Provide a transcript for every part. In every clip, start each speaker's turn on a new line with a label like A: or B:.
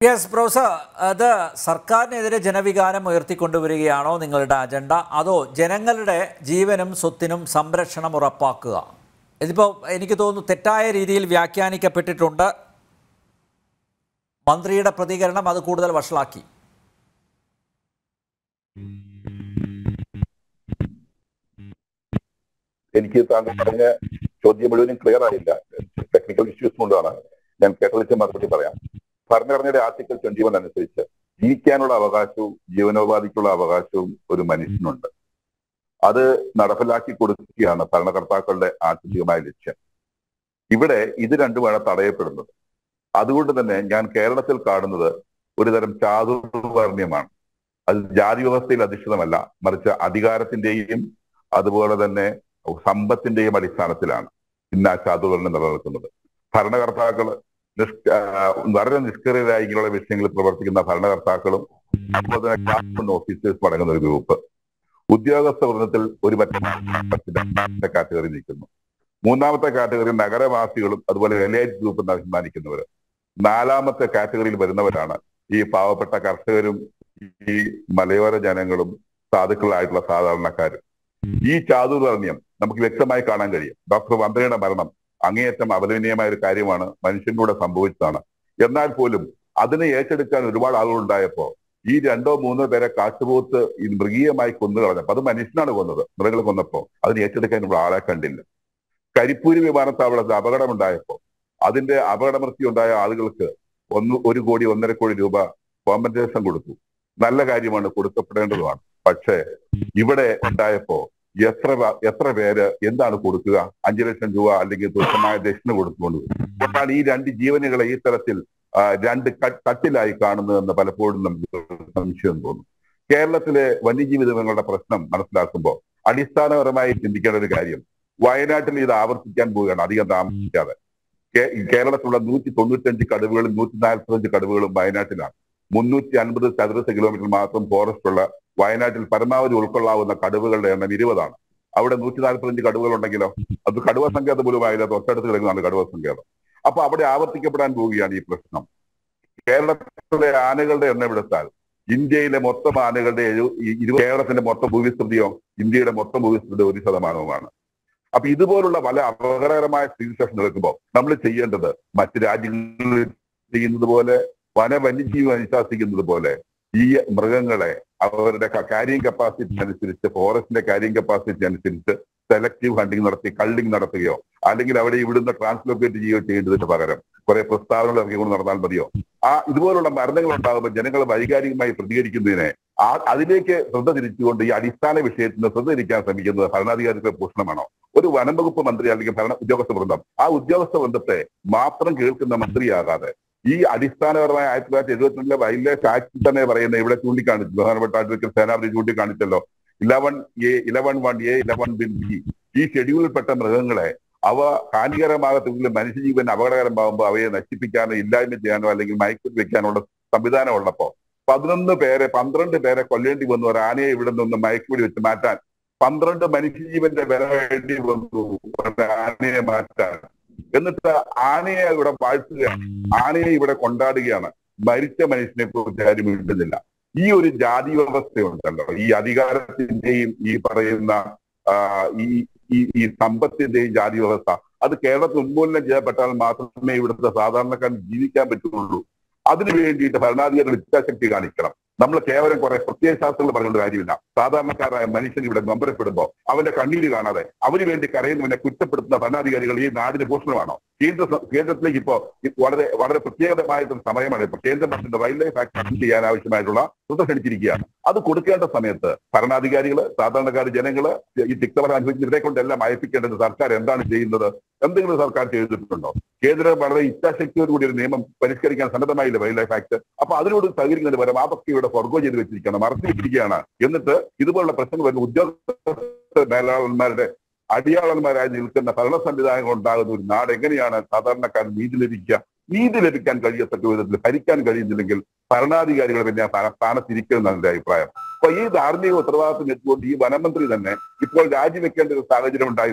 A: Yes professor അത് സർക്കാരിനെതിരെ ജനവികാരം ഉയർത്തിക്കൊണ്ടുവരികയാണോ നിങ്ങളുടെ അജണ്ട അതോ ജനങ്ങളുടെ ജീവനും സ്വത്തിനും സംരക്ഷണം ഉറപ്പാക്കുക ഇതിപ്പോൾ എനിക്ക് തോന്നുന്നു തെറ്റായ രീതിയിൽ വ്യാഖ്യാനിക്കപ്പെട്ടിട്ടുണ്ട് മന്ത്രിയുടെ പ്രതികരണം അത് കൂടുതൽ വഷളാക്കി
B: എനിക്ക് താങ്കൾ പറഞ്ഞ ചോദ്യം മുഴുവനും ക്ലിയർ ആയില്ല ടെക്നിക്കൽ ഇഷ്യൂസ് കൊണ്ടാണ് ഞാൻ കേട്ടളിച്ച മറുപടി പറയാം ഭരണഘടനയുടെ ആർട്ടിക്കൽ ട്വന്റി വൺ അനുസരിച്ച് ജീവിക്കാനുള്ള അവകാശവും ജീവനോപാധിക്കുള്ള അവകാശവും ഒരു മനുഷ്യനുണ്ട് അത് നടപ്പിലാക്കി കൊടുക്കുകയാണ് ഭരണകർത്താക്കളുടെ ആത്യന്തികമായ ലക്ഷ്യം ഇവിടെ ഇത് രണ്ടുമാണ് തടയപ്പെടുന്നത് അതുകൊണ്ട് തന്നെ ഞാൻ കേരളത്തിൽ കാണുന്നത് ഒരുതരം ചാതുർവർണ്ണ്യമാണ് അത് ജാതി വ്യവസ്ഥയിൽ അധിഷ്ഠിതമല്ല മറിച്ച് അധികാരത്തിന്റെയും അതുപോലെ തന്നെ സമ്പത്തിന്റെയും അടിസ്ഥാനത്തിലാണ് ഇന്ന് ആ ചാതുർവർണ്ണം നിലനിൽക്കുന്നത് ഭരണകർത്താക്കൾ നിഷ്ക ആ, വളരെ നിഷ്ക്രിയരായി ഇങ്ങനെയുള്ള വിഷയങ്ങളിൽ പ്രവർത്തിക്കുന്ന ഭരണകർത്താക്കളും അതുപോലെ തന്നെ ക്ലാസ് ഓഫീസേഴ്സ് അടങ്ങുന്ന ഒരു ഗ്രൂപ്പ് ഉദ്യോഗസ്ഥ വൃന്ദത്തിൽ ഒരു പറ്റ കാറ്റഗറി നിൽക്കുന്നു മൂന്നാമത്തെ കാറ്റഗറി നഗരവാസികളും അതുപോലെ എലൈറ്റ് ഗ്രൂപ്പ് അഭിമാനിക്കുന്നവർ നാലാമത്തെ കാറ്റഗറിയിൽ വരുന്നവരാണ് ഈ പാവപ്പെട്ട കർഷകരും ഈ മലയോര ജനങ്ങളും സാധുക്കളായിട്ടുള്ള സാധാരണക്കാരും ഈ ചാതുർവർണ്ണ്യം നമുക്ക് വ്യക്തമായി കാണാൻ കഴിയും ഡോക്ടർ വന്ദനയുടെ മരണം അങ്ങേയറ്റം അപലപനീയമായ ഒരു കാര്യമാണ് മനുഷ്യനിലൂടെ സംഭവിച്ചതാണ് എന്നാൽ പോലും അതിനെ ഏറ്റെടുക്കാൻ ഒരുപാട് ആളുകൾ ഉണ്ടായപ്പോ ഈ രണ്ടോ മൂന്നോ പേരെ കാട്ടുപോത്ത് ഈ മൃഗീയമായി കൊന്നു കളഞ്ഞപ്പോ അത് മനുഷ്യനാണ് കൊന്നത് മൃഗങ്ങൾ കൊന്നപ്പോ അതിനെ ഏറ്റെടുക്കാൻ ഇവിടെ ആളെ കണ്ടില്ല കരിപ്പൂര് വിമാനത്താവളത്തിൽ അപകടമുണ്ടായപ്പോ അതിന്റെ അപകടമൃത്യു ഉണ്ടായ ആളുകൾക്ക് ഒന്ന് ഒരു കോടി ഒന്നര കോടി രൂപ കോമ്പൻസേഷൻ കൊടുത്തു നല്ല കാര്യമാണ് കൊടുക്കപ്പെടേണ്ടതുമാണ് പക്ഷേ ഇവിടെ ഉണ്ടായപ്പോ എത്ര പ- എത്ര പേര് എന്താണ് കൊടുക്കുക അഞ്ചു ലക്ഷം രൂപ അല്ലെങ്കിൽ തുച്ഛമായ ദക്ഷിണ കൊടുത്തുകൊണ്ട് കൊണ്ടാണ് ഈ രണ്ട് ജീവനുകളെ ഈ തരത്തിൽ ആ, രണ്ട് ക- തട്ടിലായി കാണുന്നതെന്ന് പലപ്പോഴും നമുക്ക് സംശയം തോന്നും കേരളത്തിലെ വന്യജീവി ദിനങ്ങളുടെ പ്രശ്നം മനസ്സിലാക്കുമ്പോൾ അടിസ്ഥാനപരമായി ചിന്തിക്കേണ്ട ഒരു കാര്യം വയനാട്ടിൽ ഇത് ആവർത്തിക്കാൻ പോവുകയാണ് അധികം താമസിക്കാതെ കേ- കേരളത്തിലുള്ള നൂറ്റി തൊണ്ണൂറ്റഞ്ച് കടുവകളും നൂറ്റി നാൽപ്പത്തഞ്ച് കടുവകളും വയനാട്ടിലാണ് മുന്നൂറ്റി അൻപത് ചതുരശ്ര കിലോമീറ്റർ മാത്രം ഫോറസ്റ്റ് ഉള്ള വയനാട്ടിൽ പരമാവധി ഉൾക്കൊള്ളാവുന്ന കടുവകളുടെ എണ്ണം ഇരുപതാണ് അവിടെ നൂറ്റി നാൽപ്പത്തഞ്ച് കടുവകൾ ഉണ്ടെങ്കിലോ അത് കടുവ സങ്കേതം പോലും ആയില്ല തൊട്ടടുത്ത് കിടക്കുന്നതാണ് കടുവ സങ്കേതം അപ്പൊ അവിടെ ആവർത്തിക്കപ്പെടാൻ പോവുകയാണ് ഈ പ്രശ്നം കേരളത്തിലെ ആനകളുടെ എണ്ണം എടുത്താൽ ഇന്ത്യയിലെ മൊത്തം ആനകളുടെ എഴു- ഈ ഇരുപത് കേരളത്തിന്റെ മൊത്തം ഭൂവിസ്തൃതിയോ ഇന്ത്യയുടെ മൊത്തം ഭൂവിസ്തൃതി ഒരു ശതമാനവുമാണ് അപ്പൊ ഇതുപോലുള്ള പല അപകടകരമായ സ്ഥിതിവിശേഷം നിൽക്കുമ്പോൾ നമ്മൾ ചെയ്യേണ്ടത് മറ്റ് രാജ്യങ്ങളിൽ ചെയ്യുന്നത് പോലെ വന വന്യജീവി അനുശാസിക്കുന്നത് പോലെ ഈ മൃഗങ്ങളെ അവരുടെ കാരിയം കപ്പാസിറ്റി അനുസരിച്ച് ഫോറസ്റ്റിന്റെ കാരിയം കപ്പാസിറ്റി അനുസരിച്ച് സെലക്റ്റീവ് ഹണ്ടിങ് നടത്തി കള്ളിങ് നടത്തുകയോ അല്ലെങ്കിൽ അവിടെ ഇവിടുന്ന് ട്രാൻസ്ലോക്കേറ്റ് ചെയ്യുകയോ ചെയ്യേണ്ടതിന് പകരം കുറെ പ്രസ്താവനകൾ ഇറക്കിക്കൊണ്ട് നടന്നാൽ മതിയോ ആ ഇതുപോലുള്ള മരണങ്ങൾ ഉണ്ടാകുമ്പോൾ ജനങ്ങൾ വൈകാരികമായി പ്രതികരിക്കുന്നതിനെ ആ അതിലേക്ക് ശ്രദ്ധ തിരിച്ചുകൊണ്ട് ഈ അടിസ്ഥാന വിഷയത്തിന് ശ്രദ്ധ തിരിക്കാൻ ശ്രമിക്കുന്നത് ഭരണാധികാരികളുടെ ഭൂഷണമാണോ ഒരു വനം വകുപ്പ് മന്ത്രി അല്ലെങ്കിൽ ഭരണ ഉദ്യോഗസ്ഥ വൃന്ദം ആ ഉദ്യോഗസ്ഥ വൃന്ദത്തെ മാത്രം കേൾക്കുന്ന മന്ത്രിയാകാതെ ഈ അടിസ്ഥാനപരമായ ആയിരത്തി തൊള്ളായിരത്തി എഴുപത്തിരണ്ടിലെ വൈൽഡ് ലൈഫ് ആക്ട് തന്നെ പറയുന്ന ഇവിടെ ചൂണ്ടിക്കാണിച്ചു ബഹുമാനപ്പെട്ട അഡ്വക്കേറ്റ് സേനാപതി ചൂണ്ടിക്കാണിച്ചല്ലോ eleven A eleven one A eleven ബിൻ ബി ഈ ഷെഡ്യൂളിൽപ്പെട്ട മൃഗങ്ങളെ അവ ഹാനികരമാകത്തെങ്കിലും മനുഷ്യജീവൻ അപകടകരമാകുമ്പോൾ അവയെ നശിപ്പിക്കാനോ ഇല്ലായ്മ ചെയ്യാനോ അല്ലെങ്കിൽ മയക്കി വെക്കാനുള്ള സംവിധാനം ഉള്ളപ്പോ പതിനൊന്ന് പേരെ പന്ത്രണ്ട് പേരെ കൊല്ലേണ്ടി വന്നു ഒരു ആനയെ ഇവിടെ നിന്ന് മയക്കുപിടി വെച്ച് മാറ്റാൻ പന്ത്രണ്ട് മനുഷ്യജീവന്റെ വില വേണ്ടി വന്നു ഒരു ആനയെ മാറ്റാൻ എന്നിട്ട് ആനയെ ഇവിടെ വാഴ്ത്തുകയാണ് ആനയെ ഇവിടെ കൊണ്ടാടുകയാണ് മരിച്ച മനുഷ്യനെ കുറിച്ച് ആരും മിണ്ടുന്നില്ല ഈ ഒരു ജാതി വ്യവസ്ഥയുണ്ടല്ലോ ഈ അധികാരത്തിന്റെയും ഈ പറയുന്ന ആ, ഈ ഈ ഈ സമ്പത്തിന്റെയും ജാതി വ്യവസ്ഥ അത് കേരളത്തിൽ ഉന്മൂലനം ചെയ്യപ്പെട്ടാൽ മാത്രമേ ഇവിടുത്തെ സാധാരണക്കാരൻ ജീവിക്കാൻ പറ്റുള്ളൂ അതിനു വേണ്ടിയിട്ട് ഭരണാധികാരികൾ ഇച്ഛാശക്തി കാണിക്കണം നമ്മൾ കേവലം കുറെ പ്രത്യേക ശാസ്ത്രങ്ങൾ പറഞ്ഞുകൊണ്ട് കാര്യമില്ല സാധാരണക്കാരായ മനുഷ്യൻ ഇവിടെ നൊമ്പരപ്പെടുമ്പോൾ അവന്റെ കണ്ണീര് കാണാതെ അവന് വേണ്ടി കരയുന്നവനെ കുറ്റപ്പെടുത്തുന്ന ഭരണാധികാരികൾ ഈ നാടിന് ഭൂഷണമാണോ കേന്ദ്ര സ- കേന്ദ്രത്തിലേക്ക് ഇപ്പോ ഈ വളരെ വളരെ പ്രത്യേകമായിട്ടുള്ള സമയമാണ് ഇപ്പൊ കേന്ദ്ര മന്ത്രിയുടെ വൈൽഡ് ലൈഫ് ആക്ട് അമന്റ് ചെയ്യാൻ ആവശ്യമായിട്ടുള്ള ശ്രദ്ധ ക്ഷണിച്ചിരിക്കുകയാണ് അത് കൊടുക്കേണ്ട സമയത്ത് ഭരണാധികാരികള് സാധാരണക്കാർ ജനങ്ങള് ഈ തിക്തഫലം അനുഭവിക്കുന്നവരെ കൊണ്ടെല്ലാം അയപ്പിക്കേണ്ടത് സർക്കാർ എന്താണ് ചെയ്യുന്നത് എന്തെങ്കിലും സർക്കാർ ചെയ്തിട്ടുണ്ടോ കേന്ദ്രം വളരെ ഇച്ഛാശക്തിയോട് കൂടി ഒരു നിയമം പരിഷ്കരിക്കാൻ സന്നദ്ധമായില്ല വൈൽഡ് ലൈഫ് ആക്ട് അപ്പൊ അതിനോട് സഹകരിക്കുന്നതിന് പകരം അതൊക്കെ ഇവിടെ ഫോർഗോ ചെയ്ത് വെച്ചിരിക്കുകയാണ് മറച്ചു വെച്ചിരിക്കുകയാണ് എന്നിട്ട് ഇതുപോലുള്ള പ്രശ്നങ്ങൾ വരുന്ന ഉദ്യോഗസ്ഥ മേലാളന്മാരുടെ അടിയാളന്മാരായി നിൽക്കുന്ന ഭരണ സംവിധാനങ്ങൾ ഉണ്ടാകുന്ന ഒരു നാട് എങ്ങനെയാണ് സാധാരണക്കാരൻ നീതി ലഭിക്കുക നീതി ലഭിക്കാൻ കഴിയത്തക്ക വിധത്തിൽ ഭരിക്കാൻ കഴിയുന്നില്ലെങ്കിൽ ഭരണാധികാരികൾ പിന്നെ ആ സ്ഥാന- സ്ഥാനത്തിരിക്കുമെന്നാണ് എന്റെ അഭിപ്രായം അപ്പൊ ഈ ധാർമ്മിക ഉത്തരവാദിത്വം വെച്ചുകൊണ്ട് ഈ വനമന്ത്രി തന്നെ ഇപ്പോൾ രാജിവെക്കേണ്ട ഒരു സാഹചര്യം ഉണ്ടായിരുന്നു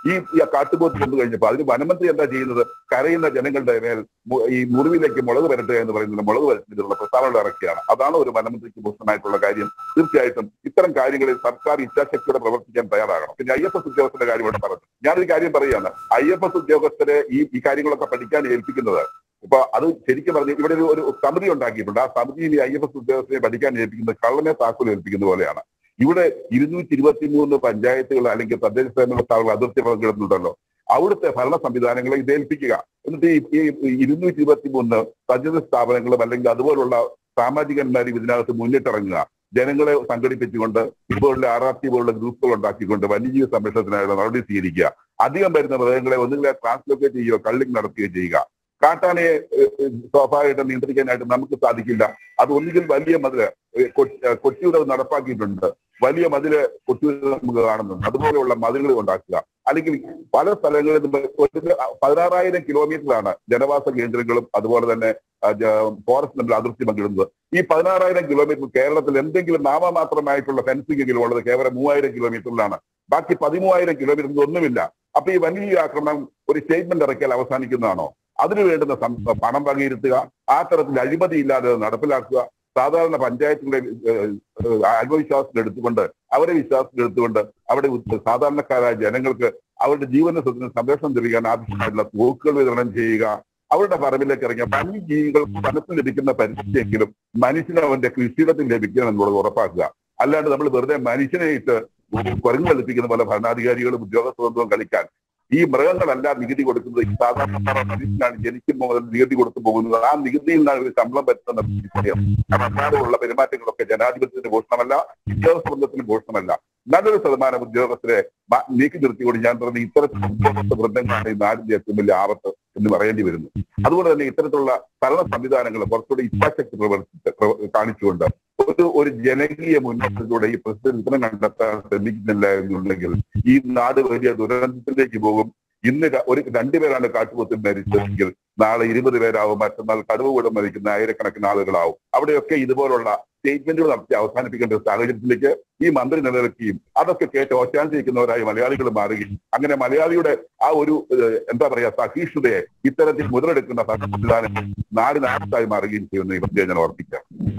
B: ഈ ഈ കാട്ടുപോത്ത് കൊണ്ടു കഴിഞ്ഞപ്പോൾ അതിന് വനമന്ത്രി എന്താ ചെയ്യുന്നത് കരയുന്ന ജനങ്ങളുടെ മേൽ മു- ഈ മുറിവിലേക്ക് മുളക് വരട്ടുക എന്ന് പറയുന്നത് മുളക് വരട്ടിനുള്ള പ്രസ്താവന ഇറക്കുകയാണ് അതാണ് ഒരു വനമന്ത്രിക്ക് ഭൂഷണമായിട്ടുള്ള കാര്യം തീർച്ചയായിട്ടും ഇത്തരം കാര്യങ്ങളിൽ സർക്കാർ ഇച്ഛാശക്തിയോടെ പ്രവർത്തിക്കാൻ തയ്യാറാകണം പിന്നെ ഐ എഫ് എസ് ഉദ്യോഗസ്ഥരുടെ കാര്യം ഇവിടെ പറഞ്ഞു ഞാനൊരു കാര്യം പറയുകയാണ് ഐ എഫ് എസ് ഉദ്യോഗസ്ഥരെ ഈ ഈ കാര്യങ്ങളൊക്കെ പഠിക്കാൻ ഏൽപ്പിക്കുന്നത് ഇപ്പൊ അത് ശരിക്കും പറഞ്ഞ് ഇവിടെ ഒരു ഒരു സമിതി ഉണ്ടാക്കിയിട്ടുണ്ട് ആ സമിതിയിൽ ഐ എഫ് എസ് ഉദ്യോഗസ്ഥരെ പഠിക്കാൻ ഏൽപ്പിക്കുന്നത് കള്ളനെ താക്കോൽ ഏൽപ്പിക്കുന്ന പോലെയാണ് ഇവിടെ ഇരുന്നൂറ്റി ഇരുപത്തി മൂന്ന് പഞ്ചായത്തുകൾ അല്ലെങ്കിൽ തദ്ദേശ സ്വയംഭരണ സ്ഥാപനങ്ങൾ അതിർത്തി പങ്കിടുന്നുണ്ടല്ലോ അവിടുത്തെ ഭരണ സംവിധാനങ്ങളെ ഇത് ഏൽപ്പിക്കുക എന്നിട്ട് ഈ ഈ ഇരുന്നൂറ്റി ഇരുപത്തി മൂന്ന് തദ്ദേശ സ്ഥാപനങ്ങളും അല്ലെങ്കിൽ അതുപോലുള്ള സാമാജികന്മാരും ഇതിനകത്ത് മുന്നിട്ടിറങ്ങുക ജനങ്ങളെ സംഘടിപ്പിച്ചുകൊണ്ട് ഇപ്പോഴുള്ള ആർ ആർ ടി പോലുള്ള ഗ്രൂപ്പുകൾ ഉണ്ടാക്കിക്കൊണ്ട് വന്യജീവി സംരക്ഷണത്തിനായുള്ള നടപടി സ്വീകരിക്കുക അധികം വരുന്ന മൃഗങ്ങളെ ഒന്നുകിലെ ട്രാൻസ്ലോക്കേറ്റ് ചെയ്യുകയോ കള്ളിങ് നടത്തുകയോ ചെയ്യുക കാട്ടാനയെ ഏഹ്, ഏഹ്, സ്വാഭാവികമായിട്ടും നിയന്ത്രിക്കാനായിട്ട് നമുക്ക് സാധിക്കില്ല അത് ഒന്നുകിൽ വലിയ മതില് ഏഹ്, കൊ- ഏഹ്, കൊച്ചിയുടെ അത് നടപ്പാക്കിയിട്ടുണ്ട് വലിയ മതില് കൊച്ചിയിൽ നമുക്ക് കാണുന്നുണ്ട് അതുപോലെയുള്ള മതിലുകൾ ഉണ്ടാക്കുക അല്ലെങ്കിൽ പല സ്ഥലങ്ങളിൽ നിന്ന് ഒരു പതിനാറായിരം കിലോമീറ്ററാണ് ജനവാസ കേന്ദ്രങ്ങളും അതുപോലെ തന്നെ ആ, ജ- ഫോറസ്റ്റ് തമ്മിൽ അതിർത്തി പങ്കിടുന്നത് ഈ പതിനാറായിരം കിലോമീറ്റർ കേരളത്തിൽ എന്തെങ്കിലും നാമമാത്രമായിട്ടുള്ള ഫെൻസിംഗ് എങ്കിലും ഉള്ളത് കേവലം മൂവായിരം കിലോമീറ്ററിലാണ് ബാക്കി പതിമൂവായിരം കിലോമീറ്ററിൽ ഒന്നുമില്ല അപ്പൊ ഈ വന്യജീവി ആക്രമണം ഒരു സ്റ്റേറ്റ്മെന്റ് ഇറക്കിയാൽ അവസാനിക്കുന്നതാണോ അതിനു വേണ്ടുന്ന സം- പണം വകയിരുത്തുക ആ തരത്തിൽ അഴിമതി ഇല്ലാതെ അത് നടപ്പിലാക്കുക സാധാരണ പഞ്ചായത്തുകളെ ഏഹ്, ഏഹ്, ആത്മവിശ്വാസത്തിൽ എടുത്തുകൊണ്ട് അവരെ വിശ്വാസത്തിൽ എടുത്തുകൊണ്ട് അവിടെ ഉ- സാധാരണക്കാരായ ജനങ്ങൾക്ക് അവരുടെ ജീവന സ്വത്തിന് സംരക്ഷണം നൽകാൻ ആവശ്യമായിട്ടുള്ള തോക്കുകൾ വിതരണം ചെയ്യുക അവരുടെ പറമ്പിലേക്ക് ഇറങ്ങിയ വന്യജീവികൾക്ക് വനത്തിൽ ലഭിക്കുന്ന പരിസ്ഥിതിയെങ്കിലും മനുഷ്യന് അവന്റെ കൃഷിയിടത്തിൽ ലഭിക്കണം എന്നുള്ളത് ഉറപ്പാക്കുക അല്ലാണ്ട് നമ്മൾ വെറുതെ മനുഷ്യനെ ഇട്ട് കുരങ്ങ് കളിപ്പിക്കുന്ന പോലെ ഭരണാധികാരികളും ഉദ്യോഗസ്ഥരും കളിക്കാൻ ഈ മൃഗങ്ങളല്ല നികുതി കൊടുക്കുന്നത് ഈ സാധാരണ മനുഷ്യനാണ് ജനിക്കുമ്പോൾ മുതൽ നികുതി കൊടുത്തു പോകുന്നത് ആ നികുതിയിൽ നിന്നാണ് ഇവർ ശമ്പളം പറ്റുന്ന വിഷയം കാരണം അല്ലാതെയുള്ള പെരുമാറ്റങ്ങളൊക്കെ ജനാധിപത്യത്തിന് ഭൂഷണമല്ല ഉദ്യോഗസ്ഥ ബന്ധത്തിന് ഭൂഷണമല്ല നല്ലൊരു ശതമാനം ഉദ്യോഗസ്ഥരെ മ- നീക്കി നിർത്തിക്കൊണ്ട് ഞാൻ പറഞ്ഞ ഇത്തരത്തിലുള്ള ഉദ്യോഗസ്ഥ വൃന്ദങ്ങളാണ് ഈ നാടിന്റെ ഏറ്റവും വലിയ ആപത്ത് എന്ന് പറയേണ്ടി വരുന്നു അതുപോലെ തന്നെ ഇത്തരത്തിലുള്ള ഭരണ സംവിധാനങ്ങൾ കുറച്ചുകൂടി ഇച്ഛാശക്തി പ്രവർത്തിച്ച് പ്രവ- കാണിച്ചുകൊണ്ട് ഒരു ഒരു ജനകീയ മുന്നേറ്റത്തിലൂടെ ഈ പ്രസിഡന്റ് ഉത്തരം കണ്ടെത്താൻ ശ്രമിക്കുന്നില്ല എന്നുണ്ടെങ്കിൽ ഈ നാട് വലിയ ദുരന്തത്തിലേക്ക് പോകും ഇന്ന് ക- ഒരു രണ്ടുപേരാണ് കാട്ടുപോത്തിൽ മരിച്ചതെങ്കിൽ നാളെ ഇരുപത് പേരാവും മറ്റന്നാൾ കടുവ കൂടെ മരിക്കുന്ന ആയിരക്കണക്കിന് ആളുകളാവും അവിടെയൊക്കെ ഇതുപോലുള്ള സ്റ്റേറ്റ്മെന്റുകൾ നടത്തി അവസാനിപ്പിക്കേണ്ട ഒരു സാഹചര്യത്തിലേക്ക് ഈ മന്ത്രി നിലനിൽക്കുകയും അതൊക്കെ കേട്ട് ഓശാനിച്ചിരിക്കുന്നവരായി മലയാളികൾ മാറുകയും അങ്ങനെ മലയാളിയുടെ ആ ഒരു ഏഹ്, എന്താ പറയാ സഹിഷ്ണുതയെ ഇത്തരത്തിൽ മുതലെടുക്കുന്ന ഭരണ സംവിധാനങ്ങൾ നാടിനാട്ടായി മാറുകയും ചെയ്യുന്ന ഈ പ്രത്യേകം ഞാൻ ഓർപ്പിക്കാം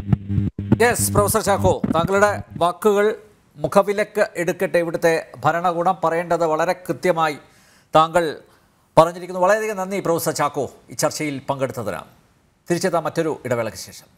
A: യെസ് പ്രൊഫസർ ചാക്കോ താങ്കളുടെ വാക്കുകൾ മുഖവിലക്ക് എടുക്കട്ടെ ഇവിടുത്തെ ഭരണകൂടം പറയേണ്ടത് വളരെ കൃത്യമായി താങ്കൾ പറഞ്ഞിരിക്കുന്നു വളരെയധികം നന്ദി പ്രൊഫസർ ചാക്കോ ഈ ചർച്ചയിൽ പങ്കെടുത്തതിനാണ് തിരിച്ചെത്താം മറ്റൊരു ഇടവേളയ്ക്ക് ശേഷം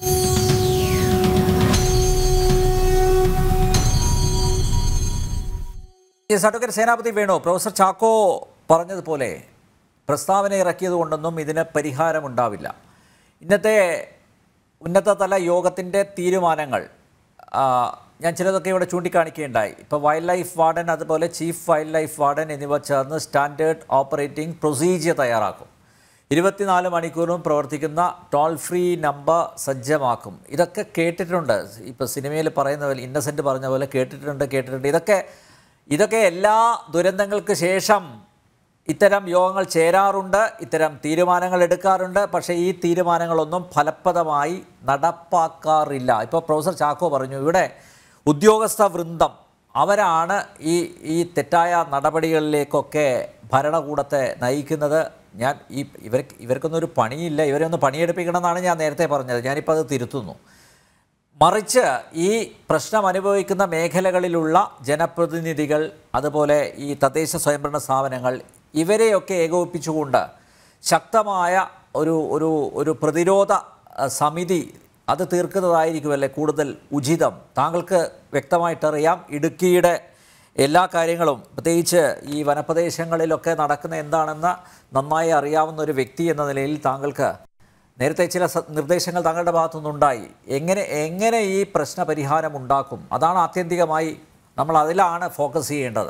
A: yes advocate Senapathi Venu professor Chacko പറഞ്ഞതുപോലെ പ്രസ്താവന ഇറക്കിയത് കൊണ്ടൊന്നും ഇതിന് പരിഹാരമുണ്ടാവില്ല ഇന്നത്തെ ഉന്നതതല യോഗത്തിൻ്റെ തീരുമാനങ്ങൾ ആ, ഞാൻ ചിലതൊക്കെ ഇവിടെ ചൂണ്ടിക്കാണിക്കുകയുണ്ടായി ഇപ്പോൾ വൈൽഡ് ലൈഫ് വാർഡൻ അതുപോലെ ചീഫ് വൈൽഡ് ലൈഫ് വാർഡൻ എന്നിവ ചേർന്ന് സ്റ്റാൻഡേർഡ് ഓപ്പറേറ്റിംഗ് പ്രൊസീജിയർ തയ്യാറാക്കും ഇരുപത്തിനാല് മണിക്കൂറും പ്രവർത്തിക്കുന്ന ടോൾ ഫ്രീ നമ്പർ സജ്ജമാക്കും ഇതൊക്കെ കേട്ടിട്ടുണ്ട് ഇപ്പോൾ സിനിമയിൽ പറയുന്ന പോലെ ഇന്നസെൻ്റ് പറഞ്ഞ പോലെ കേട്ടിട്ടുണ്ട് കേട്ടിട്ടുണ്ട് ഇതൊക്കെ ഇതൊക്കെ എല്ലാ ദുരന്തങ്ങൾക്ക് ശേഷം ഇത്തരം യോഗങ്ങൾ ചേരാറുണ്ട് ഇത്തരം തീരുമാനങ്ങൾ എടുക്കാറുണ്ട് പക്ഷേ ഈ തീരുമാനങ്ങളൊന്നും ഫലപ്രദമായി നടപ്പാക്കാറില്ല ഇപ്പോൾ പ്രൊഫസർ ചാക്കോ പറഞ്ഞു ഇവിടെ ഉദ്യോഗസ്ഥ വൃന്ദം അവരാണ് ഈ ഈ തെറ്റായ നടപടികളിലേക്കൊക്കെ ഭരണകൂടത്തെ നയിക്കുന്നത് ഞാൻ ഈ ഇവർ ഇവർക്കൊന്നും ഒരു പണിയില്ല ഇവരെ ഒന്ന് പണിയെടുപ്പിക്കണമെന്നാണ് ഞാൻ നേരത്തെ പറഞ്ഞത് ഞാനിപ്പോൾ അത് തിരുത്തുന്നു മറിച്ച് ഈ പ്രശ്നം അനുഭവിക്കുന്ന മേഖലകളിലുള്ള ജനപ്രതിനിധികൾ അതുപോലെ ഈ തദ്ദേശ സ്വയംഭരണ സ്ഥാപനങ്ങൾ ഇവരെയൊക്കെ ഏകോപിപ്പിച്ചുകൊണ്ട് ശക്തമായ ഒരു ഒരു ഒരു പ്രതിരോധ അഹ്, സമിതി അത് തീർക്കുന്നതായിരിക്കുമല്ലേ കൂടുതൽ ഉചിതം താങ്കൾക്ക് വ്യക്തമായിട്ടറിയാം ഇടുക്കിയുടെ എല്ലാ കാര്യങ്ങളും പ്രത്യേകിച്ച് ഈ വനപ്രദേശങ്ങളിലൊക്കെ നടക്കുന്ന എന്താണെന്ന് നന്നായി അറിയാവുന്ന ഒരു വ്യക്തി എന്ന നിലയിൽ താങ്കൾക്ക് നേരത്തെ ചില സ- നിർദ്ദേശങ്ങൾ താങ്കളുടെ ഭാഗത്തുനിന്നുണ്ടായി എങ്ങനെ എങ്ങനെ ഈ പ്രശ്ന പരിഹാരം ഉണ്ടാക്കും അതാണ് ആത്യന്തികമായി നമ്മൾ അതിലാണ് ഫോക്കസ് ചെയ്യേണ്ടത്